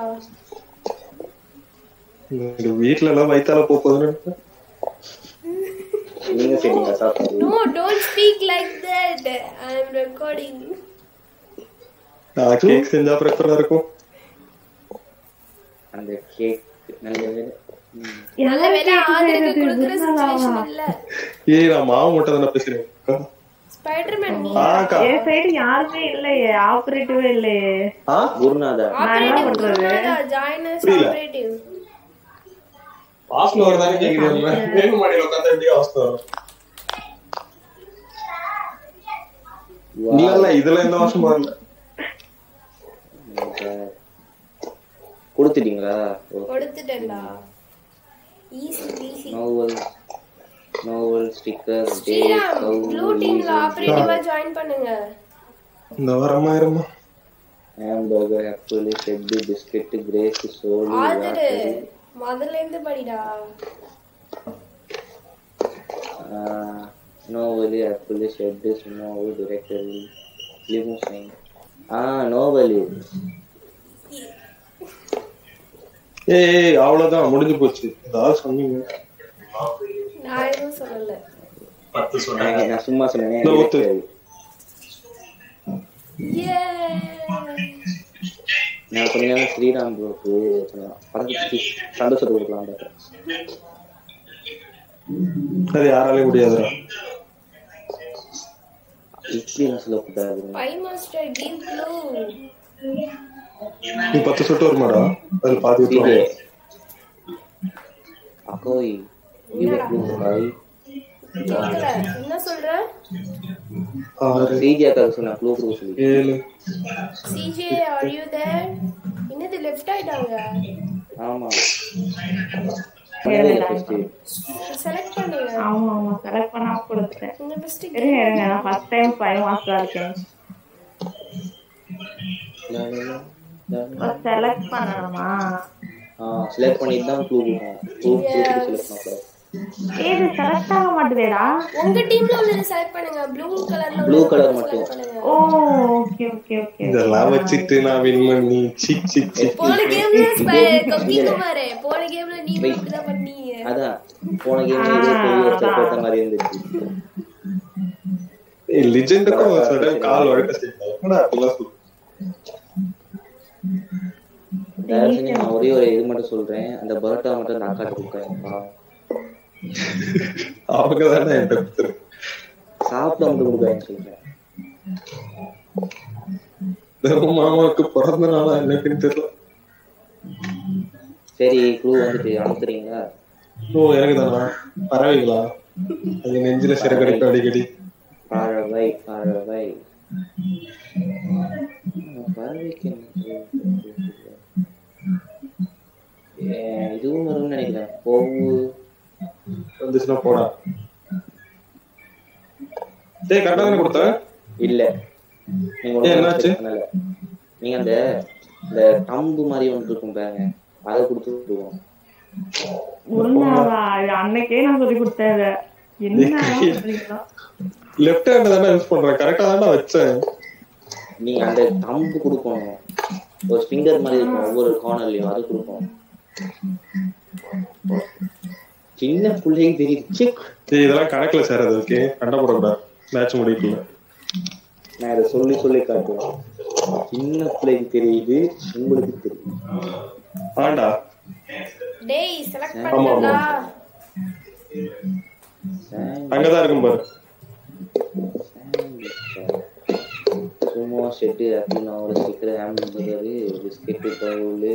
[SPEAKER 3] இந்த வீட்ல எல்லாம் வயித்தால போகுதுன்னு நினைச்சேன்.
[SPEAKER 2] நீங்க செய்வீங்க சாப்பாடு
[SPEAKER 1] no don't speak like that I am recording
[SPEAKER 3] நான் கேக் செஞ்சா ப்ரிப்பரா இருக்கும்
[SPEAKER 2] அந்த கேக் நல்ல வேலை ம்.
[SPEAKER 1] நல்ல வேலை ஆதரவு கொடுக்குற சுச்சுவேஷன் இல்ல
[SPEAKER 3] ஏய் நான் மாவு மட்டும் தானே பேசுறேன்
[SPEAKER 1] ஸ்பைடர்மேன் நீ
[SPEAKER 3] ஆக்கா
[SPEAKER 4] என் சைடு யாருமே இல்லையே ஆபரேட்டிவே இல்லையே
[SPEAKER 3] ஆ
[SPEAKER 2] குருநாதா
[SPEAKER 1] ஆப்பரேட்டிவ் குருநாதா ஜாயின் அஸ்
[SPEAKER 3] புரியல.
[SPEAKER 1] ஆப்பரேட்டிவ்
[SPEAKER 3] ஹாஸ்டல் ஒரு தானே கேக்குது வேணும் மாடியில உட்காந்து எப்படி ஹாஸ்டல் வரும் இல்ல இல்ல இதுல எந்த வருஷமா இல்ல
[SPEAKER 2] கொடுத்துட்டீங்களா
[SPEAKER 1] கொடுத்துட்டேன்டா easy easy
[SPEAKER 2] novel novel sticker டே
[SPEAKER 1] ஸ்ரீராம் ப்ளூ டீம்ல ஆப்பரேட்டிவா ஜாயின் பண்ணுங்க
[SPEAKER 3] இந்த வாரமா இருமா
[SPEAKER 2] hamburger apple shed biscuit grace சோலி
[SPEAKER 1] ஆதரு முதல்ல இருந்து படிடா
[SPEAKER 2] நோவலி apple shed snow directory limousine ஆ நோவலி
[SPEAKER 3] ஏய் ஏய், அவ்வளவுதான் முடிஞ்சு போச்சு ஏதாவது சொன்னீங்க
[SPEAKER 1] நான் எதுவும் சொல்லல
[SPEAKER 3] பத்து
[SPEAKER 2] நான் சும்மா சொன்னேனே
[SPEAKER 3] இந்த ஊத்து.
[SPEAKER 2] directory.
[SPEAKER 1] ஏ
[SPEAKER 2] நான் கொஞ்ச நேரம் ஸ்ரீராம் ப்ரோக்கு படத்துக்கு சந்தோஷத்தை கொடுக்கலாம் பார்த்தேன்
[SPEAKER 3] அது யாராலையும் முடியாதுடா
[SPEAKER 2] இப்படி என்ன சொல்லக்கூடாது
[SPEAKER 1] பை மாஸ்டர் கிவ் ப்ளூ
[SPEAKER 3] நீ பத்து சொட்டு வருமாடா அதுல பாதி
[SPEAKER 2] இது
[SPEAKER 3] ஊத்துவாங்க.
[SPEAKER 2] அக்கோய் இது அக்கோய்
[SPEAKER 1] கேக்கல என்ன சொல்ற
[SPEAKER 3] ஆறு
[SPEAKER 2] ஸ்ரீஜியாக்காக சொன்னேன் க்ளூ க்ளூ சொல்லி
[SPEAKER 3] ஏழு
[SPEAKER 1] சிஜே ஆர் யூ தேர் என்னது லெஃப்ட் ஆயிட்டாங்க
[SPEAKER 2] ஆமா
[SPEAKER 1] செலக்ட் பண்ணுங்க
[SPEAKER 4] ஆமா ஆமா செலக்ட் பண்ணாம கொடுத்துட்டேன்
[SPEAKER 1] இந்த மிஸ்டேக்
[SPEAKER 4] இருங்க இருங்க நான் ஃபர்ஸ்ட் டைம் ஃபைவ் மாசம் இருக்கேன் செலக்ட் பண்ணணுமா
[SPEAKER 2] செலக்ட் பண்ணிட்டு தான் க்ளூ கொடுக்கும் க்ளூ க்ளூ செலக்ட் பண்ணக்கூடாது
[SPEAKER 4] ஏது செலக்ட் ஆக மாட்டேதேடா
[SPEAKER 1] உங்க டீம்ல உள்ளத செலக்ட் பண்ணுங்க ப்ளூ கலர்ல
[SPEAKER 2] Blue color மட்டும்.
[SPEAKER 1] பண்ணுங்க
[SPEAKER 4] ஓ ஓகே ஓகே ஓகே
[SPEAKER 3] இதெல்லாம் வச்சுட்டு நான் வின் பண்ணி சிக் சிக் சிக்
[SPEAKER 1] போன கேம்ல கொக்கி குமார் போன கேம்ல நீ இப்படிதான் பண்ணீங்க
[SPEAKER 2] அதான் போன கேம் பெரிய ஒருத்தர் போட்ட மாதிரி இருந்துச்சு
[SPEAKER 3] லிஜெண்டுக்கும் சடன் கால் வழக்க செய்யலாம் என்னடா அப்படிலாம் சொல்லு
[SPEAKER 2] தயவு செஞ்சு நான் ஒரே ஒரு இது மட்டும் சொல்றேன் அந்த பரோட்டா மட்டும் அந்த அக்காட்ட கொடுக்குறேன்
[SPEAKER 3] அவங்க தானே என்கிட்ட கொடுத்துரு
[SPEAKER 2] சாப்பிட மட்டும் கொடுக்குறேன் சொல்றேன்
[SPEAKER 3] வெறும் மாமாவுக்கு பிறந்த நாளா என்னன்னு தெரியல
[SPEAKER 2] சரி க்ளூ வந்துட்டு அனுப்புறீங்களா
[SPEAKER 3] ஓ எனக்கு தானா பறவைகளா அது நெஞ்சில சிற கிடைக்கும் அடிக்கடி
[SPEAKER 2] பறவை பறவை பறவைக்கு என்ன? ஏ, இதுவும் வரும்னு நினைக்கிறேன் கோவு
[SPEAKER 3] வந்துச்சுன்னா போடா டேய் கரெக்டா தானே கொடுத்த
[SPEAKER 2] இல்ல நீங்க
[SPEAKER 3] ஏன்,
[SPEAKER 2] ஒழுங்கா
[SPEAKER 3] என்னாச்சு?
[SPEAKER 2] check பண்ணல. நீங்க அந்த இந்த கம்பு மாதிரி ஒன்று இருக்கும் பாருங்க அதை கொடுத்து விட்டுருவோம்
[SPEAKER 4] உண்மையா இது அன்னைக்கே நான் சொல்லி கொடுத்தேன் இத. என்ன சொல்றீங்களா
[SPEAKER 3] லெஃப்ட் ஹேண்ட் தானே யூஸ் பண்றேன் கரெக்டா தானே வச்சேன்
[SPEAKER 2] நீங்க அந்த கம்பு கொடுக்கணும் ஒரு ஃபிங்கர் மாதிரி இருக்கும் ஒவ்வொரு கார்னர்லயும் அது கொடுக்கணும் சின்ன பிள்ளைக்கு தெரியுது சிக்
[SPEAKER 3] டேய் இதெல்லாம் கணக்குல சேராது ஓகே கண்ட போடக்கூடாது மேட்ச் முடிக்கல
[SPEAKER 2] நான் இதை சொல்லி சொல்லி காட்டுவேன் சின்ன பிள்ளைக்கு தெரியுது உங்களுக்கு தெரியுது
[SPEAKER 3] ஆண்டா
[SPEAKER 1] டேய் செலக்ட்
[SPEAKER 3] ஆமா, ஆமா.
[SPEAKER 1] பண்ணுடா
[SPEAKER 3] அங்கதான் இருக்கும் பாரு
[SPEAKER 2] சும்மா ஷெட்டு அப்படின்னு ஒரு ஸ்டிக்கர் ஹாம்பர்கரு பிஸ்கெட்டு பவுலு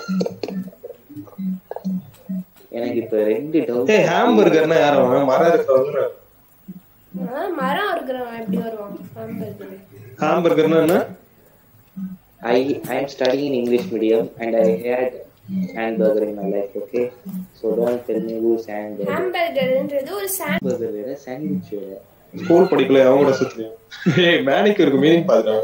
[SPEAKER 2] எனக்கு இப்ப ரெண்டு டவுட்
[SPEAKER 3] ஏய் ஹாம்பர்கர்னா யாரும் அவன் மரம் இருக்கிறவங்க
[SPEAKER 1] ஆ, மரம் இருக்கிறவன் எப்படி வருவான் hamburger.
[SPEAKER 3] ஹாம்பர்கர்னா என்ன
[SPEAKER 2] I I am studying in English medium and I had hamburger in my life. Okay, so don't tell me who's hamburger.
[SPEAKER 1] ஹாம்பர்கர்ன்றது ஒரு சாண்ட்
[SPEAKER 2] Hamburger வேற sandwich வேற.
[SPEAKER 3] ஸ்கூல் படிக்கல அவங்க கூட சுத்துறேன் ஏய் மேனிக்கு இருக்கு மீனிங் பாருங்க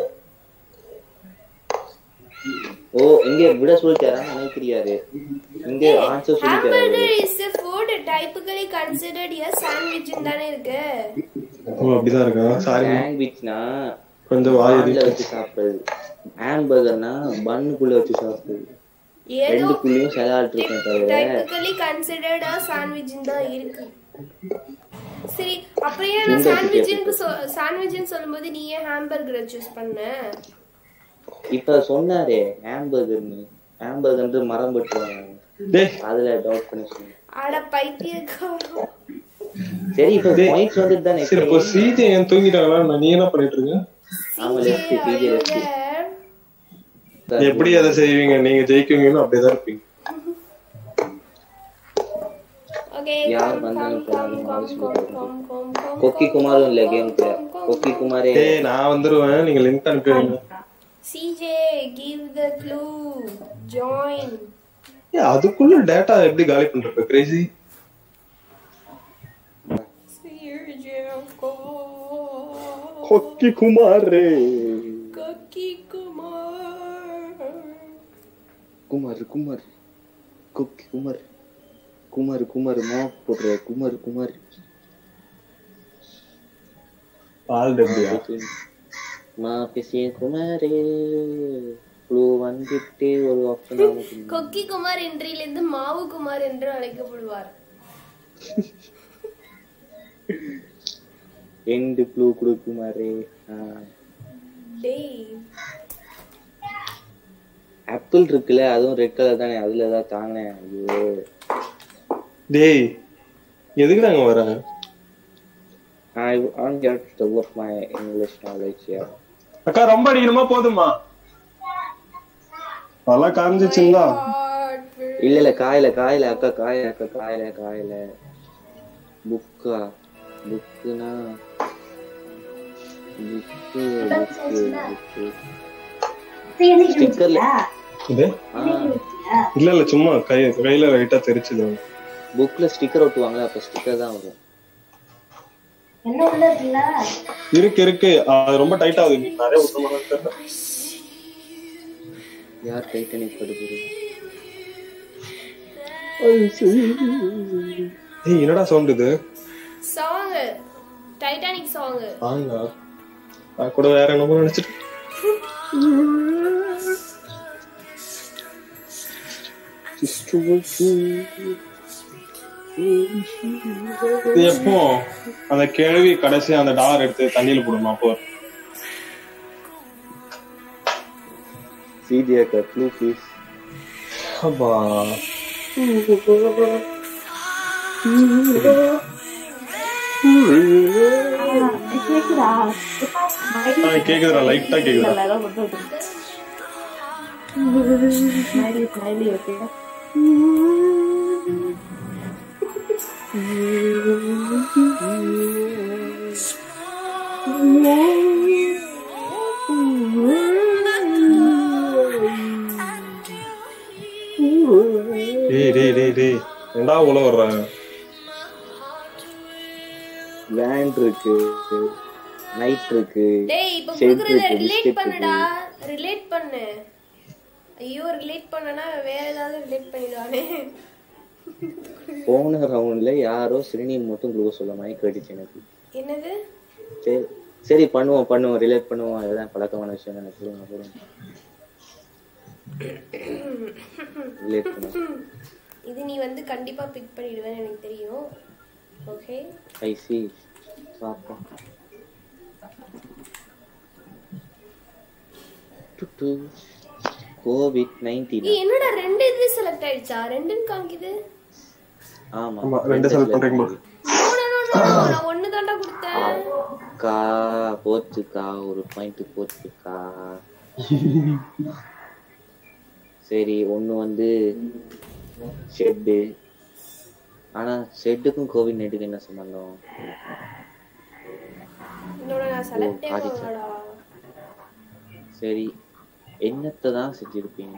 [SPEAKER 2] ஓ இங்க விட சொல்லிட்டாரா எனக்கு தெரியாது இங்க ஆன்சர் சொல்லிட்டாரு
[SPEAKER 1] hamburger is a food typically considered a sandwich தானே இருக்கு
[SPEAKER 3] ஓ அப்படிதான் இருக்கா சாரி
[SPEAKER 2] சாண்ட்விச்னா
[SPEAKER 3] கொஞ்சம் வாய்
[SPEAKER 2] பான்ல வச்சு சாப்பிடுறது ஹாம்பர்கர்னா பன்னுக்குள்ள வச்சு சாப்பிடுறது
[SPEAKER 1] ஏதோ
[SPEAKER 2] ரெண்டுக்குள்ளயும் சலாட் இருக்கும் தவிர
[SPEAKER 1] typically considered a sandwich தான் இருக்கு சரி அப்புறம் ஏன் நான்
[SPEAKER 2] இந்த
[SPEAKER 1] சாண்ட்விச்னு சாண்ட்விச்னு சொல்லும்போது நீ ஏன் ஹாம்பர்கரை சூஸ் பண்ண
[SPEAKER 2] இப்ப சொன்னாரே ஹாம்பர்கர்னு ஹாம்பர்கர் மரம் பட்டுவாங்க
[SPEAKER 3] டேய்
[SPEAKER 2] அதுல டவுட் பண்ணி சொன்னேன்
[SPEAKER 1] அட பைத்தியக்காரன்
[SPEAKER 2] சரி இப்ப பாயிண்ட்ஸ் வந்துட்டு தானே
[SPEAKER 3] சரி இப்போ சிஜே ஏன் தூங்கிட்டாங்களா நீ என்ன பண்ணிட்டு இருக்க
[SPEAKER 2] ஆமா லெஃப்ட் பிஜே லெஃப்ட்
[SPEAKER 3] எப்படி அதை செய்வீங்க நீங்க ஜெயிக்குவீங்கன்னு அப்படியேதான் இருப்பீங்க
[SPEAKER 1] ஓகே
[SPEAKER 2] யார்
[SPEAKER 1] கம்
[SPEAKER 2] வந்தாலும்
[SPEAKER 1] கம் கம்
[SPEAKER 2] போனாலும்
[SPEAKER 1] கம்
[SPEAKER 2] அவசியம்
[SPEAKER 1] கம் கம் கம் கம்
[SPEAKER 2] கொக்கி குமாரும் இல்ல கேம்க்கு கொக்கி குமாரே
[SPEAKER 3] டேய் நான் வந்துருவேன் நீங்க லிங்க் அனுப்பிடுவீங்க
[SPEAKER 1] CJ give the clue join
[SPEAKER 3] ஏய் அதுக்குள்ள டேட்டா எப்படி காலி பண்றது கிரேசி கொக்கி குமார்
[SPEAKER 1] கொக்கி குமார்
[SPEAKER 2] குமார் குமார் கொக்கி குமார் குமார் குமார் மாப் போடுற குமார் குமார்
[SPEAKER 3] பால் டப்பியா
[SPEAKER 2] மா பேசிய குமாரே ப்ளூ வந்துட்டு ஒரு ஆப்ஷன் ஆகும்
[SPEAKER 1] கொக்கி குமார் இன்றிலிருந்து மாவு குமார் என்று அழைக்கப்படுவார்
[SPEAKER 2] எண்டு ப்ளூ குடு குமாரே
[SPEAKER 1] டேய்
[SPEAKER 2] ஆப்பிள் இருக்குல்ல அதுவும் ரெட் கலர் தானே அதுல ஏதாவது தாங்கினேன் ஐயோ
[SPEAKER 3] டேய் எதுக்கு நாங்க வர
[SPEAKER 2] I I'm here to develop my English knowledge here.
[SPEAKER 3] அக்கா ரொம்ப அடிக்கணுமா போதுமா அதெல்லாம் காமிச்சிச்சுங்களா
[SPEAKER 2] இல்ல இல்ல காயில காயில அக்கா காயில அக்கா காயில காயில புக்கா புக்குனா புக்கு புக்கு புக்கு ஸ்டிக்கர்ல
[SPEAKER 3] இது இல்ல இல்ல சும்மா கை கையில லைட்டா தெரிச்சுது
[SPEAKER 2] புக்ல ஸ்டிக்கர் ஒட்டுவாங்களா அப்ப ஸ்டிக்கர் தான் வரும்
[SPEAKER 5] என்ன உள்ள இருக்குல்ல
[SPEAKER 3] இருக்கு இருக்கு அது ரொம்ப டைட் ஆகுது நீ நிறைய விட்டுமா தெரியல
[SPEAKER 2] யார் டைட்டனிக் படுகிறது
[SPEAKER 3] ஏய் என்னடா சவுண்ட் இது
[SPEAKER 1] சாங் டைட்டானிக் சாங்
[SPEAKER 3] வாங்க நான் கூட வேற என்னமோ நினைச்சிட்டு இது எப்போ அந்த கேள்வி கடைசி அந்த டாலர் எடுத்து தண்ணியில போடுமா அப்போ
[SPEAKER 2] சிடி அக்கா ப்ளூ ப்ளீஸ்
[SPEAKER 3] அப்பா
[SPEAKER 4] கேக்குதா
[SPEAKER 3] ஆ, கேக்குதுடா லைட்டா கேக்குதுடா
[SPEAKER 4] ஏதோ மட்டும் இருக்கு. ஸ்மைலி ஸ்மைலி ஓகே
[SPEAKER 3] டேய் டேய் டேய் டேய் ரெண்டா உள்ள வர்றாங்க
[SPEAKER 2] வேன் இருக்கு நைட் இருக்கு
[SPEAKER 1] டேய் இப்ப
[SPEAKER 2] Shape
[SPEAKER 1] குடுக்குறத
[SPEAKER 2] இருக்கு,
[SPEAKER 1] ரிலேட்
[SPEAKER 2] biscuit
[SPEAKER 1] பண்ணுடா ரிலேட் பண்ணு ஐயோ ரிலேட் பண்ணனா வேற ஏதாவது ரிலேட் பண்ணிடுவானே
[SPEAKER 2] போன ரவுண்ட்ல யாரோ சிறுநீர் மட்டும் கொடுக்க சொல்ல மாதிரி கேட்டுச்சு எனக்கு
[SPEAKER 1] என்னது
[SPEAKER 2] சரி சரி பண்ணுவோம் பண்ணுவோம் ரிலேட் பண்ணுவோம் அதுதான் பழக்கமான விஷயம் தானே சொல்லுங்க சொல்லுங்க ரிலேட் பண்ணுவோம்
[SPEAKER 1] இது நீ வந்து கண்டிப்பா பிக் பண்ணிடுவேன்னு எனக்கு தெரியும் ஓகே
[SPEAKER 2] ஐ சி பார்ப்போம் கோவிட் நைன்டீன்
[SPEAKER 1] ஏய் என்னடா ரெண்டு இது செலக்ட் ஆயிடுச்சா ரெண்டுன்னு காமிக்குது
[SPEAKER 2] ஆமா
[SPEAKER 3] ஆமா, ரெண்டு select பண்றீங்க போல.
[SPEAKER 1] No, no, no, no, நான் ஒண்ணு தாண்டா கொடுத்தேன்
[SPEAKER 2] கா போச்சுக்கா ஒரு பாயிண்ட் போச்சுக்கா சரி ஒண்ணு வந்து ஷெட்டு ஆனா ஷெட்டுக்கும் கோவிட் நைட்டுக்கும் என்ன சம்பந்தம்
[SPEAKER 1] இன்னொன்னு நான் செலக்டே
[SPEAKER 2] பாதி
[SPEAKER 1] பண்ணலடா
[SPEAKER 2] சரி என்னத்தை தான் செஞ்சிருப்பீங்க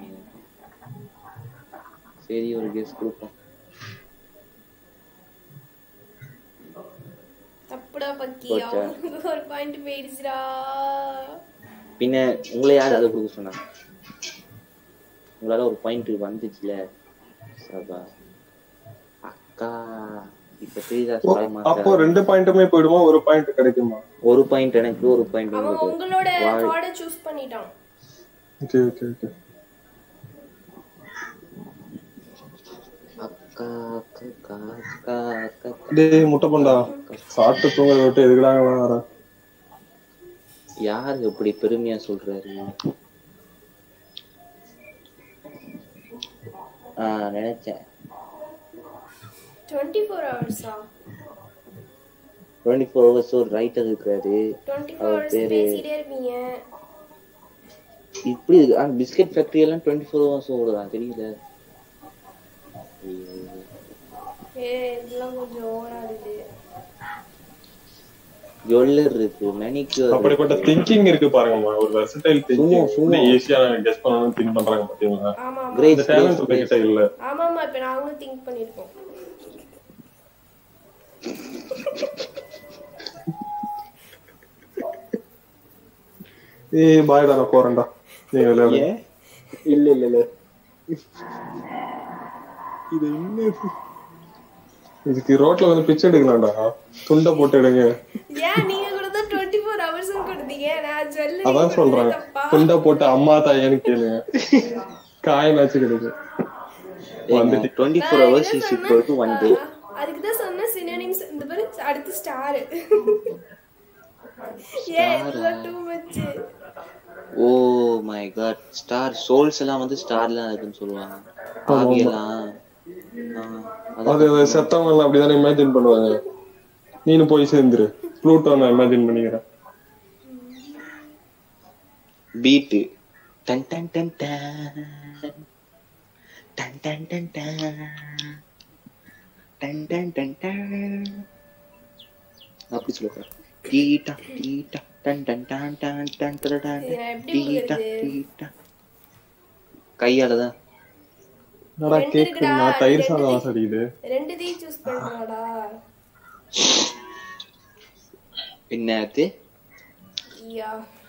[SPEAKER 2] சரி ஒரு கெஸ் கொடுப்போம்
[SPEAKER 1] தப்புடா பக்கி
[SPEAKER 2] போச்சா?
[SPEAKER 1] அவனுக்கு ஒரு பாயிண்ட் போயிடுச்சுடா
[SPEAKER 2] பின்ன உங்களை யார் அதை கொடுக்க சொன்னா உங்களால ஒரு பாயிண்ட் வந்துச்சுல சபா அக்கா இப்ப தெரியுதா
[SPEAKER 3] ஓ,
[SPEAKER 2] சாய்
[SPEAKER 3] அப்போ
[SPEAKER 2] மாஸ்டர்
[SPEAKER 3] ரெண்டு பாயிண்ட்டுமே போயிடுமா ஒரு பாயிண்ட் கிடைக்குமா
[SPEAKER 2] ஒரு பாயிண்ட் எனக்கு ஒரு பாயிண்ட்
[SPEAKER 1] அவன்
[SPEAKER 2] உங்களுக்கு
[SPEAKER 1] உங்களோட
[SPEAKER 2] வாழ்.
[SPEAKER 1] கார்டை சூஸ் பண்ணிட்டான்
[SPEAKER 3] ஓகே ஓகே ஓகே
[SPEAKER 2] அக்கா அக்கா அக்கா அக்கா அக்கா
[SPEAKER 3] டேய் முட்டை பண்டா சாப்பிட்டு தூங்குறத விட்டு எதுக்குடாங்க வர
[SPEAKER 2] யார் இப்படி பெருமையா சொல்றாரு ஆஹ் நினைச்சேன்
[SPEAKER 1] டுவெண்ட்டி ஃபோர் ஹவர்ஸா
[SPEAKER 2] டுவெண்ட்டி ஃபோர் ஹவர்ஸ் ஒரு ரைட்டர் இருக்காரு
[SPEAKER 1] டுவெண்ட்டி ஃபோர்
[SPEAKER 2] அவர்
[SPEAKER 1] ஹவர்ஸ்
[SPEAKER 2] பேரு-
[SPEAKER 1] பேசிட்டே இருப்பீங்க
[SPEAKER 2] இப்படி இருக்கு ஆனா பிஸ்கட் ஃபேக்டரி எல்லாம் டுவெண்ட்டி ஃபோர் ஹவர்ஸ் ஓடுதான் தெரியல ஐயோ.
[SPEAKER 1] ஏ இதெல்லாம் கொஞ்சம் ஓவரா இருக்கு
[SPEAKER 2] ஜுவல்லர் இருக்கு மேனிக்யூர்
[SPEAKER 3] அப்படிப்பட்ட திங்கிங் இருக்கு பாருங்கம்மா ஒரு வெர்சடைல்
[SPEAKER 2] சும்மா,
[SPEAKER 3] திங்கிங்
[SPEAKER 2] சும்மா.
[SPEAKER 3] ஈஸியா கெஸ் பண்ணணும்னு திங்க் பண்றாங்க பாத்தீங்களா
[SPEAKER 1] ஆமா ஆமா
[SPEAKER 2] கிரேஸ்
[SPEAKER 3] இந்த டேலண்ட் உங்ககிட்ட இல்ல
[SPEAKER 1] ஆமா ஆமா இப்ப நாங்களும் திங்க் பண்ணிருக்கோம்
[SPEAKER 3] ஏய் பாய்டா நான் போறேன்டா நீங்க விளையாடு
[SPEAKER 2] இல்ல இல்ல இல்ல
[SPEAKER 3] இது என்ன இதுக்கு ரோட்ல வந்து பிச்சை எடுக்கலாம்டா துண்டை போட்டு எடுங்க
[SPEAKER 1] ஏன் நீங்க கூட தான் டுவெண்ட்டி ஃபோர் ஹவர்ஸ் கொடுத்தீங்க நான் ஜுவல்லரி
[SPEAKER 3] அதான் சொல்றேன் துண்டை போட்டு அம்மா தாயான்னு கேளுங்க காயினாச்சு கிடைக்கு வந்துட்டு
[SPEAKER 2] twenty four hours is equal to one day
[SPEAKER 1] அதுக்கு தான் சொன்ன சினோனிம்ஸ் இந்த பாரு அடுத்து ஸ்டார் ஏ இதெல்லாம் too much
[SPEAKER 2] oh my god star souls எல்லாம் வந்து ஸ்டார்லாம் இருக்குன்னு சொல்லுவாங்க ஆவியெல்லாம் ஆ, அதான்
[SPEAKER 3] அது அது செத்தவங்க எல்லாம் அப்படிதானே இமேஜின் பண்ணுவாங்க நீனு போய் சேர்ந்துரு ப்ளூட்டோ நான் இமேஜின் பண்ணிக்கிறேன்
[SPEAKER 2] பீட்டு டன் டன் டன் டன் டன் டன் டன் டன் டன் டன் டன் டன் அப்படி சொல்லுங்க டீட்டா டீட்டா டன் டன் டன் டன் டன் டன் டன்
[SPEAKER 1] இது நான் எப்படி
[SPEAKER 2] டீட்டா
[SPEAKER 1] உங்களுக்கு?
[SPEAKER 2] டீட்டா கையால தான்
[SPEAKER 3] என்னடா
[SPEAKER 1] ரெண்டு
[SPEAKER 3] கேக்கு
[SPEAKER 1] இருக்குடா,
[SPEAKER 3] நான் தயிர்
[SPEAKER 1] ரெண்டு
[SPEAKER 3] சாதம்
[SPEAKER 1] இருக்கு.
[SPEAKER 3] வாசடிக்குது
[SPEAKER 1] ரெண்டுத்தையும் சூஸ் பண்ணுவாடா
[SPEAKER 2] என்னது
[SPEAKER 1] ஐயா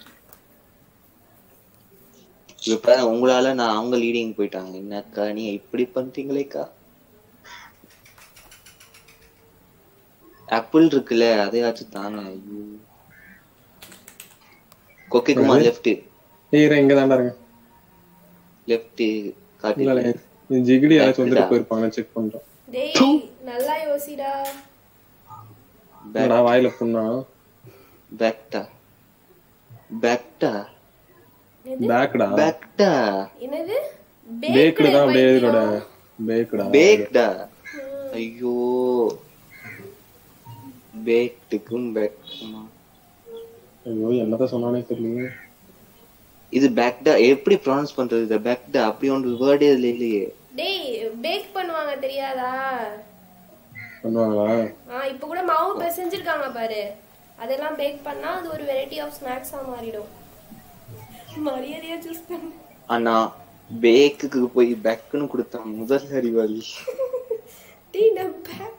[SPEAKER 2] இப்ப உங்களால நான் அவங்க லீடிங் போயிட்டாங்க என்னக்கா நீ இப்படி பண்றீங்களேக்கா ஆப்பிள் இருக்குல்ல அதையாச்சும் தாங்க ஐயோ கொக்கை குமார் லெஃப்ட்
[SPEAKER 3] ஏய் இங்க தாண்டா இருங்க
[SPEAKER 2] லெஃப்ட் காட்டு
[SPEAKER 3] இல்ல இல்ல, இது ஜிகிடி யாராச்சும் வந்துட்டு போயிருப்பாங்க செக் பண்றேன்
[SPEAKER 1] டேய் நல்லா யோசிடா
[SPEAKER 3] என்னடா வாயில புண்ணா
[SPEAKER 2] பேக்டா பேக்டா
[SPEAKER 3] பேக்டா
[SPEAKER 2] பேக்டா
[SPEAKER 1] என்னது
[SPEAKER 3] பேக்டு தான் அப்படியே இதோட பேக்டா
[SPEAKER 2] பேக்டா ஐயோ பேக்டுக்கும் பேக்டுமா
[SPEAKER 3] ஐயோ என்னதான் சொன்னானே தெரியல
[SPEAKER 1] இது
[SPEAKER 2] இது பேக்டா எப்படி ப்ரொனவுன்ஸ் பண்றது இது பேக்டா அப்படி ஒன்று வேர்டே இதுல இல்லையே
[SPEAKER 1] டேய் பேக் பண்ணுவாங்க தெரியாதா
[SPEAKER 3] பண்ணுவாங்களா
[SPEAKER 1] ஆ இப்போ கூட மாவு பிசைஞ்சிருக்காங்க பாரு அதெல்லாம் பேக் பண்ணா அது ஒரு வெரைட்டி ஆஃப் ஸ்நாக்ஸா மாறிடும் மரியாதையா சூஸ் பண்ணு
[SPEAKER 2] ஆனா பேக்குக்கு போய் பேக்குன்னு கொடுத்தான் முதல் அறிவாளி
[SPEAKER 1] டேய் நான் bake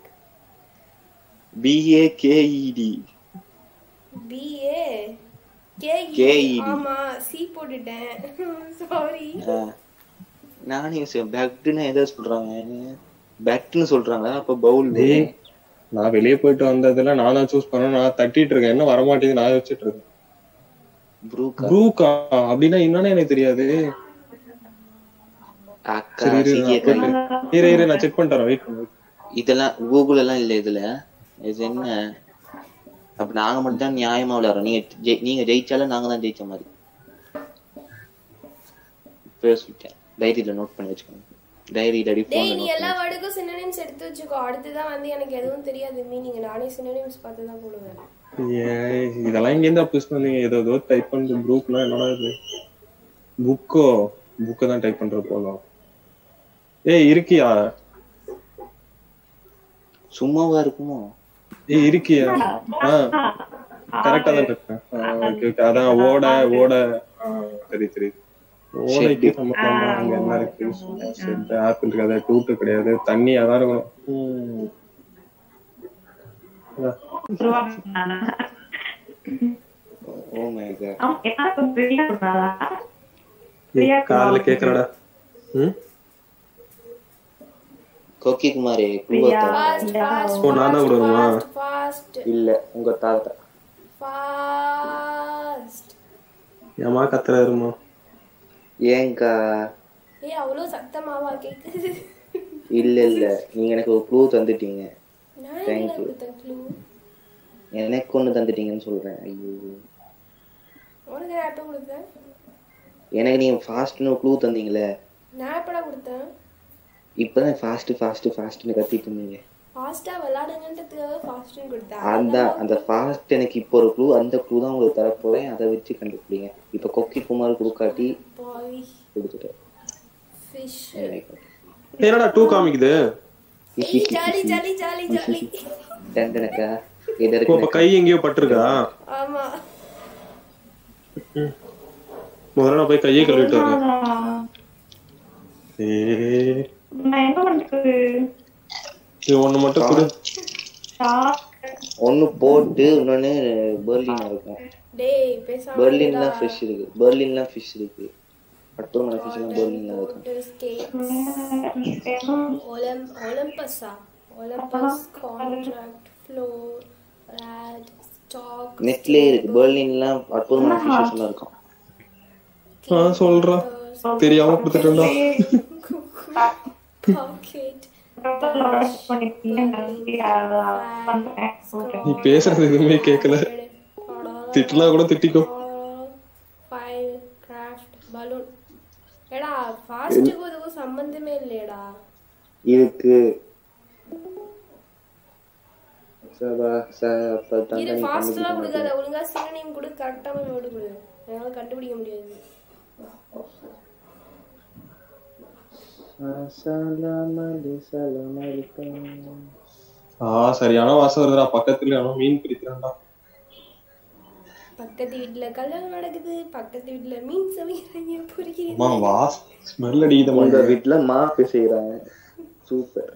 [SPEAKER 2] B A K E D
[SPEAKER 1] B A K E
[SPEAKER 2] KED.
[SPEAKER 1] ஆமா சி போட்டுட்டேன் சாரி
[SPEAKER 2] நானே யோசிச்சேன் பேக்டுன்னு எதை சொல்றாங்க பேக்டுன்னு சொல்றாங்க அப்ப பவுல்
[SPEAKER 3] டேய் நான் வெளியே போயிட்டு வந்ததுல நான் தான் சூஸ் பண்ணேன் நான் தட்டிட்டு இருக்கேன் என்ன வர மாட்டேங்குது நான் யோசிச்சுட்டு இருக்கேன்
[SPEAKER 2] ப்ரூக்கா
[SPEAKER 3] ப்ரூக்கா அப்படின்னா என்னன்னு எனக்கு தெரியாது
[SPEAKER 2] அக்கா
[SPEAKER 3] சரி இரு,
[SPEAKER 2] சிஜிஏ
[SPEAKER 3] நான் போயிட்டு- இரு இரு நான் செக் பண்ணிட்டு வரேன் வெயிட் பண்ணு
[SPEAKER 2] இதெல்லாம் கூகுள் எல்லாம் இல்ல இதுல இது என்ன அப்ப நாங்க மட்டும் தான் நியாயமா விளையாடுறோம் நீங்க ஜெயி- நீங்க ஜெயிச்சாலும் நாங்க தான் ஜெயிச்ச மாதிரி இப்பவே சொல்லிட்டேன் டைரியில நோட் பண்ணி வச்சுக்கோங்க டைரியில அடி
[SPEAKER 1] டேய்
[SPEAKER 2] போன்ல
[SPEAKER 1] நீ
[SPEAKER 2] நோட்
[SPEAKER 1] எல்லா வேர்டுக்கும் சினோனிம்ஸ் எடுத்து வச்சுக்கோ அடுத்துதான் வந்து எனக்கு எதுவும் தெரியாது மீனிங் நானே சினோனிம்ஸ் பார்த்து தான் போடுவேன்
[SPEAKER 3] ஏய், இதெல்லாம் இங்க இருந்தா புஷ் பண்ணீங்க ஏதோ ஏதோ டைப் பண்ணி குரூப்லாம் என்னடா இது புக்கோ புக்கை தான் டைப் பண்ற போலாம் ஏய் இருக்கியா
[SPEAKER 2] சும்மாவா இருக்குமோ
[SPEAKER 3] ஏய் இருக்கியா ஆ கரெக்டா தான் இருக்கேன் ஆ, okay, okay. அதான் ஓட ஓட ஆ, சரி சரி ஓலைக்கு சம்பந்தமா அங்க என்ன இருக்கு ஷெட் ஆப்பிள் இருக்காது டூட்டு கிடையாது தண்ணியா தான் இருக்கணும் ம். அதான்.
[SPEAKER 4] ரூபா பண்ணாதா?
[SPEAKER 2] ஓ மை காட்
[SPEAKER 4] அவன் எல்லாருக்கும் free ஆ கொடுத்தாதா? Free ஆ
[SPEAKER 3] காதுல கேக்குறடா ம்
[SPEAKER 2] கொக்கி குமாரே
[SPEAKER 4] பிரியா.
[SPEAKER 1] ஃபாஸ்ட் ஃபாஸ்ட்
[SPEAKER 3] ஓ, நான் தான் கொடுக்கணுமா?
[SPEAKER 1] ஃபாஸ்ட் ஃபாஸ்ட்
[SPEAKER 2] இல்ல உங்க தாத்தா
[SPEAKER 1] ஃபாஸ்ட்
[SPEAKER 3] ஏமா கத்துறாருமா
[SPEAKER 2] ஏங்கா
[SPEAKER 1] ஏய் அவ்வளோ சத்தமாவா கேக்குது
[SPEAKER 2] இல்ல இல்ல நீங்க எனக்கு ஒரு க்ளூ தந்துட்டீங்க
[SPEAKER 1] நான்
[SPEAKER 2] Thank
[SPEAKER 1] என்ன
[SPEAKER 2] you.
[SPEAKER 1] கொடுத்தேன் க்ளூ
[SPEAKER 2] எனக்கு ஒண்ணு தந்துட்டீங்கன்னு சொல்றேன் ஐயோ
[SPEAKER 1] உனக்கு நான் எப்போ கொடுத்தேன்
[SPEAKER 2] எனக்கு நீங்க ஃபாஸ்ட்னு ஒரு க்ளூ தந்தீங்களே
[SPEAKER 1] நான் எப்படா கொடுத்தேன்
[SPEAKER 2] இப்பதான் ஃபாஸ்ட் ஃபாஸ்ட் ஃபாஸ்ட்னு கத்திட்டு இருந்தீங்க
[SPEAKER 1] ஃபாஸ்டா விளையாடுங்கன்றதுக்காக ஃபாஸ்ட்னு கொடுத்தேன்
[SPEAKER 2] அதான் அந்த ஃபாஸ்ட் எனக்கு இப்போ ஒரு க்ளூ அந்த க்ளூ தான் உங்களுக்கு தரப்போறேன் அதை வச்சு கண்டுபிடிங்க இப்ப கொக்கி குமார் கொடுக்காட்டி
[SPEAKER 1] பாய்
[SPEAKER 2] கொடுத்துட்டேன்
[SPEAKER 1] ஃபிஷ்
[SPEAKER 3] என்னடா டூ காமிக்குது
[SPEAKER 1] ஜாலி ஜாலி ஜாலி ஜாலி
[SPEAKER 2] டண்டனக்கா இது
[SPEAKER 3] ஓ, அப்ப
[SPEAKER 2] இருக்கு
[SPEAKER 3] கை எங்கேயோ பட்டிருக்கா
[SPEAKER 1] ஆமா
[SPEAKER 3] முதல்ல நான் போய் கையை கழுவிட்டு வரேன்
[SPEAKER 4] கொடுத்தாதா?
[SPEAKER 3] ஏய்,
[SPEAKER 4] நான் என்ன பண்றது
[SPEAKER 3] இது ஒண்ணு மட்டும் கொடு
[SPEAKER 4] Shock.
[SPEAKER 2] ஒண்ணு போட்டு இன்னொன்னு பெர்லின் இருக்கும்
[SPEAKER 1] டேய் பேசாம
[SPEAKER 2] பெர்லின்லாம் ஃபிஷ் இருக்கு பெர்லின்லாம் ஃபிஷ் இருக்கு அட்டோமன ஃபிஷ்லாம் பெர்லின்லாம் இருக்கும்
[SPEAKER 1] ஒலம் ஒலம்பஸா Olympus contract floor rod stock
[SPEAKER 2] நெட்லயே இருக்கு பெர்லின்லாம் அட்டோமன ஃபிஷஸ் எல்லாம் இருக்கும்
[SPEAKER 3] ஆ சொல்றா தெரியாம கொடுத்துட்டேன்டா
[SPEAKER 1] பாக்கெட்
[SPEAKER 3] நீ பேசுறது எதுவுமே கேட்கல திட்டலாம் கூட திட்டிக்கோ
[SPEAKER 1] ஃபைல் கிராஃப்ட் பலூன் ஏடா ஃபாஸ்ட்டுக்கும் இதுக்கும் சம்பந்தமே இல்லையடா
[SPEAKER 2] இருக்கு சபா ச அப்ப
[SPEAKER 1] இது
[SPEAKER 2] தண்டனை
[SPEAKER 1] ஃபாஸ்ட்லாம்
[SPEAKER 2] கண்டுபிடிக்க
[SPEAKER 1] கொடுக்காத ஒழுங்கா சினனையும் கொடு கரெக்டான வேர்டு கொடு என்னால கண்டுபிடிக்க முடியாது
[SPEAKER 2] அஸ்ஸலாமு அலைக்கும் அலைக்கும்.
[SPEAKER 3] ஆ சரியான வாசம் வருதுடா பக்கத்துல அவன் மீன் பிடிக்கிறான்டா
[SPEAKER 1] பக்கத்து வீட்டுல கல்யாணம் நடக்குது பக்கத்து வீட்டுல மீன் சமைக்கிறாங்க பொரிக்கிறீங்க
[SPEAKER 3] அம்மா வாஸ் ஸ்மெல் அடிக்குது
[SPEAKER 2] உங்க
[SPEAKER 3] மாதிரி
[SPEAKER 2] வீட்டுல மாப்பு செய்யறாங்க சூப்பர்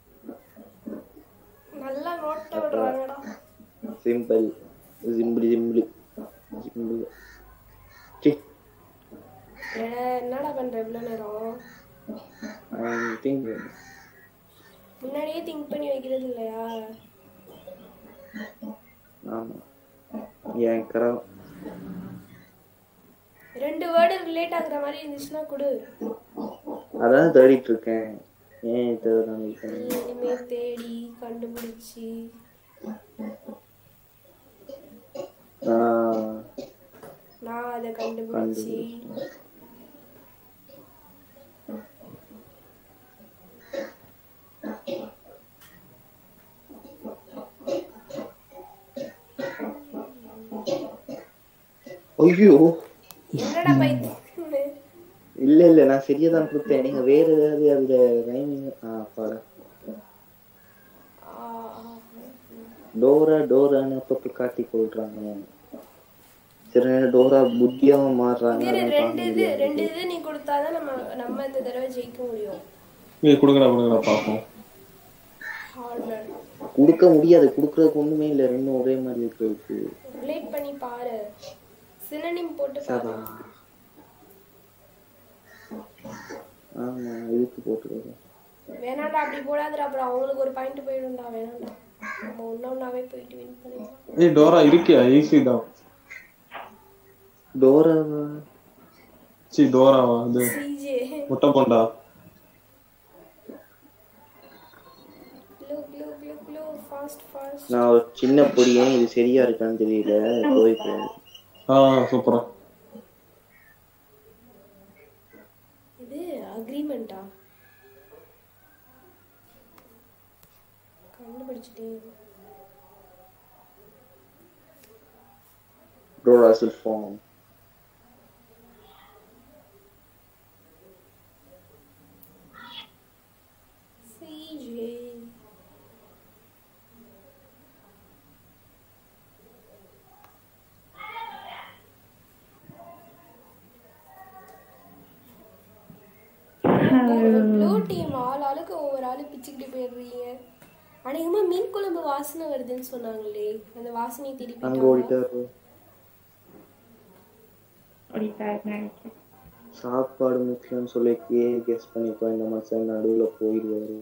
[SPEAKER 1] நல்லா நோட்ட விடுறாங்கடா
[SPEAKER 2] simple simply simply simple C
[SPEAKER 1] ஏடா, என்னடா பண்ற இவ்வளவு நேரம்
[SPEAKER 2] ஐ திங்க்
[SPEAKER 1] முன்னாடியே திங்க் பண்ணி வைக்கிறது இல்லையா
[SPEAKER 2] ஆமா என் கரா
[SPEAKER 1] ரெண்டு வேர்டு ரிலேட் ஆகுற மாதிரி இருந்துச்சுன்னா கொடு
[SPEAKER 2] அதான் தேடிட்டு இருக்கேன் ஏன் தேடுறாங்க
[SPEAKER 1] நீ இனிமே தேடி கண்டுபிடிச்சி
[SPEAKER 2] ஆஹ்
[SPEAKER 1] நான் அதை கண்டுபிடிச்சி
[SPEAKER 2] ஐயோ
[SPEAKER 1] என்னடா பைத்தியம்
[SPEAKER 2] இல்ல இல்ல நான் சரியா தான் கொடுத்தேன் நீங்க வேற ஏதாவது அதுல ரைமிங் ஆ பாரு டோரா டோரான்னு அப்பப்ப காட்டி கொள்றாங்க சில நேரம் டோரா புத்தியாவும் மாறுறாங்க
[SPEAKER 1] இரு,
[SPEAKER 2] அதெல்லாம்
[SPEAKER 1] ரெண்டு இது ரெண்டு இது நீ கொடுத்தாதான் நம்ம நம்ம இந்த தடவை ஜெயிக்க முடியும்
[SPEAKER 3] இது கொடுங்கடா கொடுங்கடா பாப்போம்
[SPEAKER 1] ஹார்டர்
[SPEAKER 2] கொடுக்க முடியாது கொடுக்கறதுக்கு ஒண்ணுமே இல்ல ரெண்டும் ஒரே மாதிரி இருக்கிறதுக்கு
[SPEAKER 1] ரிலேட் பண்ணி பாரு சினனிம் போட்டு பாரு
[SPEAKER 2] ஆமா இதுக்கு போட்டுருக்கேன்
[SPEAKER 1] வேணாண்டா அப்படி போடாதடா அப்புறம் அவங்களுக்கு ஒரு பாயிண்ட் போயிடும்டா வேணாண்டா நம்ம ஒண்ணு ஒன்னாவே போயிட்டு வின் பண்ணிடலாம்
[SPEAKER 3] ஏய் டோரா இருக்கியா ஈஸி தான்
[SPEAKER 2] டோராவா
[SPEAKER 3] சி டோராவா இது
[SPEAKER 1] சிஜே
[SPEAKER 3] முட்டை போண்டா
[SPEAKER 1] clue clue clue clue fast fast
[SPEAKER 2] நான் ஒரு சின்ன பொடியன் இது சரியா இருக்கான்னு தெரியல போய் போய்
[SPEAKER 3] ஆ சூப்பரா
[SPEAKER 1] இது அக்ரிமெண்டா கண்டுபிடிச்சிட்டேன்
[SPEAKER 2] டோரா ஃபார்ம்
[SPEAKER 1] சிஜே சிரிச்சுக்கிட்டு போயிடுறீங்க அநேகமா மீன் குழம்பு வாசனை வருதுன்னு சொன்னாங்களே அந்த வாசனையை தேடி
[SPEAKER 2] அங்க
[SPEAKER 1] போயிட்டாங்களா?
[SPEAKER 2] ஓடிட்டாரு
[SPEAKER 4] ஓடிட்டாரு நினைக்கிறேன்
[SPEAKER 2] சாப்பாடு முக்கியம்னு சொல்லி கெஸ் பண்ணிக்கோ இந்த மனுஷன் நடுவுல போயிடுவாரு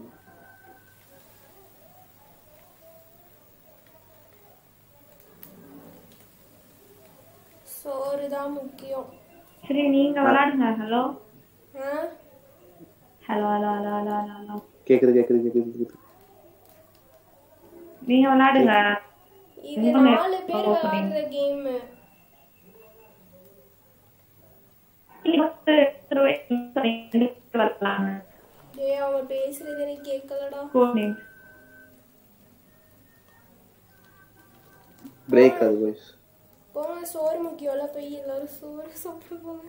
[SPEAKER 1] சோறு தான் முக்கியம்
[SPEAKER 4] சரி நீங்க விளையாடுங்க ஹலோ
[SPEAKER 1] ஆ?
[SPEAKER 4] Hello hello hello hello hello hello
[SPEAKER 2] கேக்குது கேக்குது கேக்குது கேக்குது
[SPEAKER 4] நீங்க விளையாடுங்க
[SPEAKER 1] இது
[SPEAKER 4] இன்னும்
[SPEAKER 1] நாலு பேர்
[SPEAKER 4] opening.
[SPEAKER 1] விளையாடுற கேம்
[SPEAKER 4] வரலாங்க
[SPEAKER 1] டேய் அவன் பேசுறது எனக்கு கேட்கலடா
[SPEAKER 2] பிரேக் அது வாய்ஸ்
[SPEAKER 1] போங்க சோறு முக்கியம்ல போய் எல்லாரும் சோறு சாப்பிட போங்க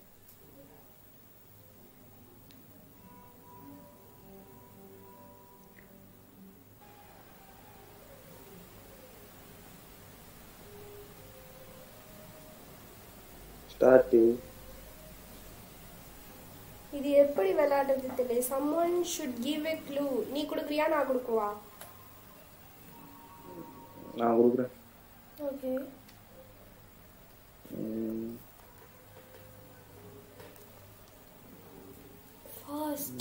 [SPEAKER 2] ஸ்டார்ட்
[SPEAKER 1] இது எப்படி விளையாடுறது தெரியல someone should give a clue நீ கொடுக்குறியா நான் கொடுக்கவா
[SPEAKER 2] நான் கொடுக்குறேன்
[SPEAKER 1] ஓகே
[SPEAKER 2] ம்,
[SPEAKER 1] ஃபாஸ்ட்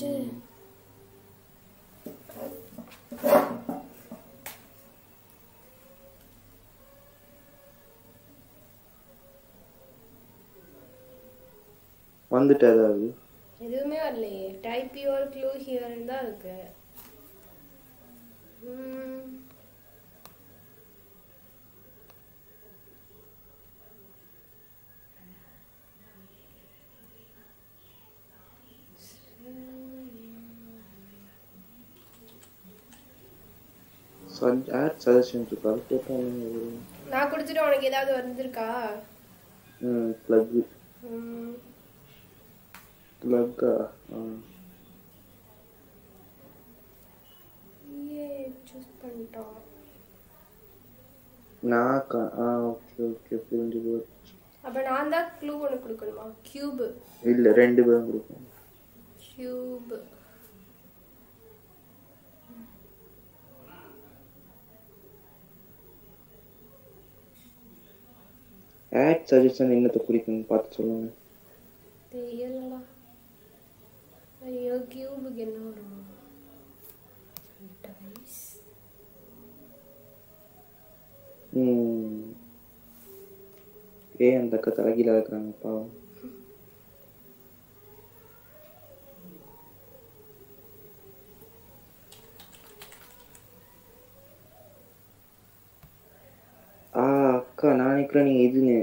[SPEAKER 2] வந்துட்டு ஏதாவது
[SPEAKER 1] எதுவுமே வரலையே டைப் யுவர் க்ளூ ஹியர் தான் இருக்கு ம்,
[SPEAKER 2] ஆட் சஜஷன் இருக்கா அது போட்டா என்ன வரும்?
[SPEAKER 1] நான் கொடுத்துட்டு உனக்கு ஏதாவது வந்திருக்கா
[SPEAKER 2] ம் ப்ளக்
[SPEAKER 1] ம்,
[SPEAKER 2] ப்ளக்கா
[SPEAKER 1] ஏ சூஸ் பண்ணிட்டோம்
[SPEAKER 2] நான் கா- ஆ ஓகே ஓகே புரிஞ்சு போச்சு
[SPEAKER 1] அப்ப நான் தான் க்ளூ ஒன்று கொடுக்கணுமா கியூப்
[SPEAKER 2] இல்ல ரெண்டு பேரும் கொடுப்போம்
[SPEAKER 1] கியூப்
[SPEAKER 2] ஆட் சஜஷன் என்னத்தை குறிக்கணும் பார்த்து சொல்லுங்க
[SPEAKER 1] தெரியலடா ஐயோ கியூபுக்கு என்ன வரும் Dice.
[SPEAKER 2] ம் ஏ அந்த அக்கா தலைகீழ இருக்கிறாங்க பாவம் ஆ அக்கா நான் நினைக்கிறேன் நீங்க இதுன்னு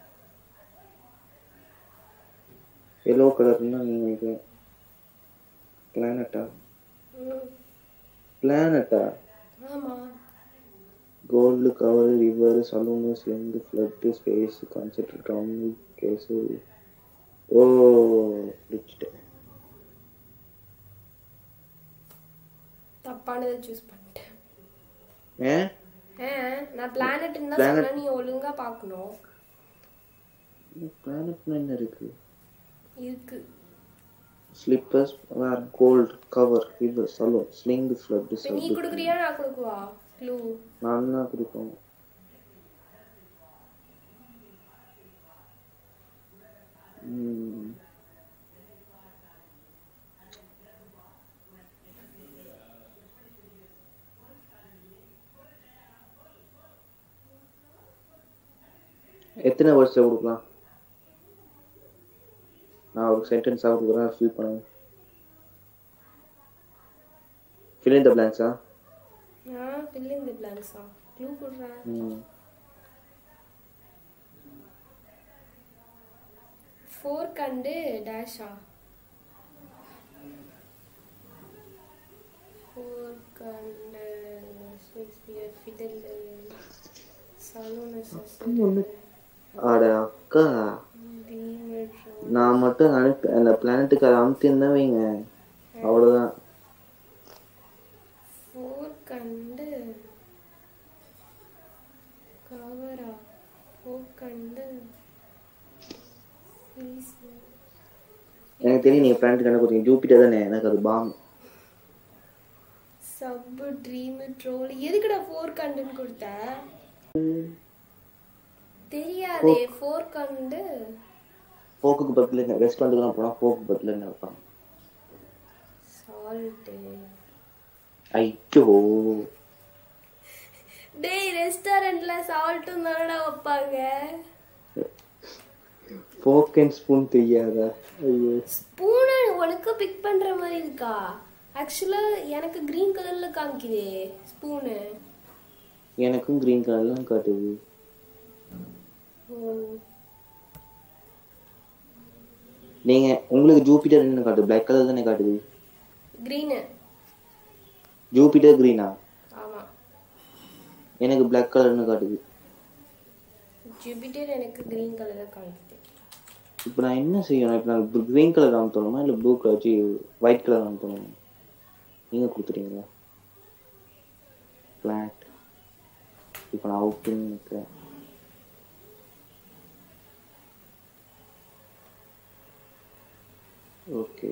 [SPEAKER 2] எல்லோ கலர்னா நீங்க நினைக்கிறேன் பிளானட்டா
[SPEAKER 1] ம்,
[SPEAKER 2] பிளானட்டா
[SPEAKER 1] ஆமா
[SPEAKER 2] gold cover river saloon sling flute space concept drum case ஓ பிடிச்சிட்டேன்
[SPEAKER 1] தப்பானதை சூஸ் பண்ணிட்டேன்
[SPEAKER 2] ஏன்
[SPEAKER 1] ஆ, நான் பிளானட்னு தான்
[SPEAKER 2] Planet-
[SPEAKER 1] சொன்னேன் நீ ஒழுங்கா பார்க்கணும்
[SPEAKER 2] பிளானட்ல என்ன இருக்கு
[SPEAKER 1] இருக்கு
[SPEAKER 2] slippers where gold cover river saloon sling flute
[SPEAKER 1] இப்ப நீ கொடுக்குறியா நான் கொடுக்குவா க்ளூ
[SPEAKER 2] நான் தான் கொடுப்போம் ம். எத்தனை வருஷம் கொடுக்கலாம் நான் ஒரு சென்டென்ஸாக கொடுக்குறேன் ஃபில் பண்ணுங்க ஃபில் இந்த பிளான்ஸா
[SPEAKER 1] ஆ ஃபில் இந்த பிளான்ஸா க்ளூ கொடுறேன்
[SPEAKER 2] ம்
[SPEAKER 1] ஃபோர் கண்டு டேஷா ஃபோர் கண்டு ஷேக்ஸ்பியர் ஃபிடல் சலூன்
[SPEAKER 2] அட அக்கா நான் மட்டும் அனுப்பி அந்த பிளானட்டுக்கு அதை அமுத்திருந்தேன் வைங்க அவ்வளோதான்
[SPEAKER 1] ஃபோர் கண்டு கவரா ஃபோர் கண்டு
[SPEAKER 2] எனக்கு தெரியும் நீங்கள் பிளானட் கண்டுபிடிச்சீங்க ஜூபிட்டர் தானே எனக்கு அது பாம்
[SPEAKER 1] சப்பு ட்ரீம் ட்ரோல் எதுக்குடா ஃபோர் கண்டுன்னு கொடுத்த தெரியாதே ஃபோர் கண்டு
[SPEAKER 2] போக்குக்கு பக்கத்துல ரெஸ்டாரண்ட்டுக்குலாம் போனா போக்கு பக்கத்துல என்ன வைப்பாங்க
[SPEAKER 1] சால்ட்டு
[SPEAKER 2] ஐயோ
[SPEAKER 1] டேய் ரெஸ்டாரண்ட்ல சால்ட்டும் தானடா வைப்பாங்க
[SPEAKER 2] ஃபோக் அண்ட் ஸ்பூன் தெரியாதா ஐயோ
[SPEAKER 1] ஸ்பூனை உனக்கு பிக் பண்ற மாதிரி இருக்கா ஆக்சுவலா எனக்கு கிரீன் கலர்ல காமிக்குதே ஸ்பூனு
[SPEAKER 2] எனக்கும் கிரீன் கலர்லாம் காட்டுது நீங்க உங்களுக்கு ஜூபிட்டர் என்ன காட்டுது பிளாக் கலர் தானே காட்டுது
[SPEAKER 1] கிரீனு
[SPEAKER 2] ஜூபிட்டர் கிரீனா
[SPEAKER 1] ஆமா
[SPEAKER 2] எனக்கு பிளாக் கலர்னு காட்டுது
[SPEAKER 1] ஜூபிட்டர் எனக்கு கிரீன் கலர்ல காமிக்குது
[SPEAKER 2] இப்போ நான் என்ன செய்யணும் இப்போ நான் கிரீன் கலர் அமுத்தணுமா இல்லை ப்ளூ கலர் வச்சு ஒயிட் கலர் அமுத்தணுமா நீங்க கொடுத்துறீங்களா பிளாட் இப்போ நான் அவுட்டுன்னு நிற்கிறேன் ஓகே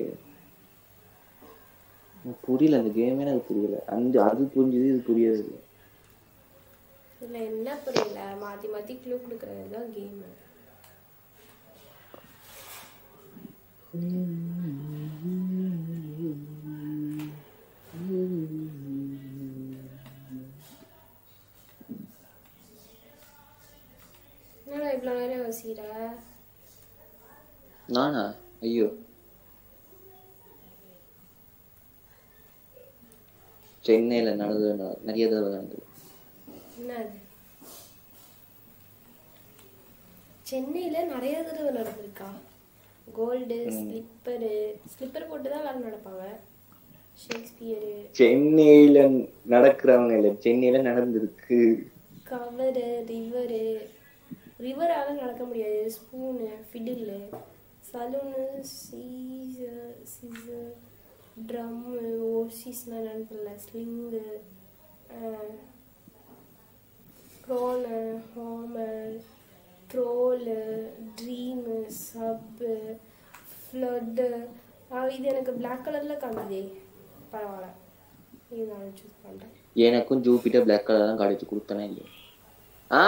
[SPEAKER 2] புரியல அந்த கேமே எனக்கு புரியல அந்த அது புரிஞ்சுது இது புரியவே இல்லை
[SPEAKER 1] இதுல என்ன புரியல மாத்தி மாத்தி க்ளூ கொடுக்கறது தான் கேம் என்னடா இவ்வளோ நேரம் யோசிக்கிற
[SPEAKER 2] நானா ஐயோ சென்னையில் நடந்தது நிறைய தடவை நடந்தது
[SPEAKER 1] என்ன அது சென்னையில நிறைய தடவை நடந்திருக்கா கோல்டு ஸ்லிப்பரு ஸ்லிப்பர் போட்டு தான் வேலை நடப்பாங்க ஷேக்ஸ்பியரு
[SPEAKER 2] சென்னையில நடக்கிறவங்க இல்ல சென்னையில நடந்திருக்கு
[SPEAKER 1] கவரு ரிவரு ரிவரால நடக்க முடியாது spoon fiddle saloon Caesar Caesar drum ஓசிஸ்னா என்னன்னு தெரியல ஸ்லிங்கு க்ரோனு ஹோமர் ட்ரோலு ட்ரீமு சப்பு ஃப்ளட்டு இது எனக்கு பிளாக் கலரில் காமிதே பரவாயில்ல இது நான் சூஸ் பண்ணுறேன்
[SPEAKER 2] எனக்கும் ஜூபிட்டர் பிளாக் கலர் தான் காடிச்சு கொடுத்தனே இல்லையா ஆ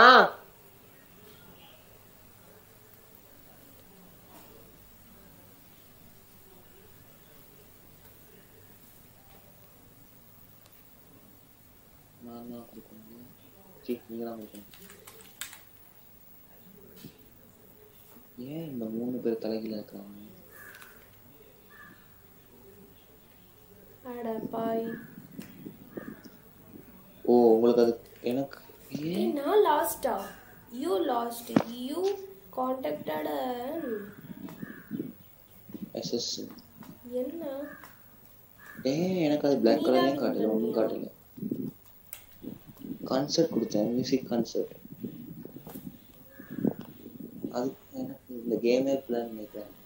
[SPEAKER 2] நான் தான் கொடுக்கணும் சீ நீங்க தான் கொடுக்கணும் ஏன் இந்த மூணு பேர் தலைகீழ இருக்கிறாங்க
[SPEAKER 1] அட பாய்
[SPEAKER 2] ஓ உங்களுக்கு அது எனக்கு ஏன்
[SPEAKER 1] ஏய், நான் லாஸ்டா you last you contacted
[SPEAKER 2] S S
[SPEAKER 1] என்ன
[SPEAKER 2] ஏ எனக்கு அது பிளாக் கலர்லேயும் காட்டல ஒன்றும் காட்டல கான்சர்ட் கொடுத்தேன் மியூசிக் கான்சர்ட் அது எனக்கு இந்த கேமே பிளான் நினைக்கிறேன்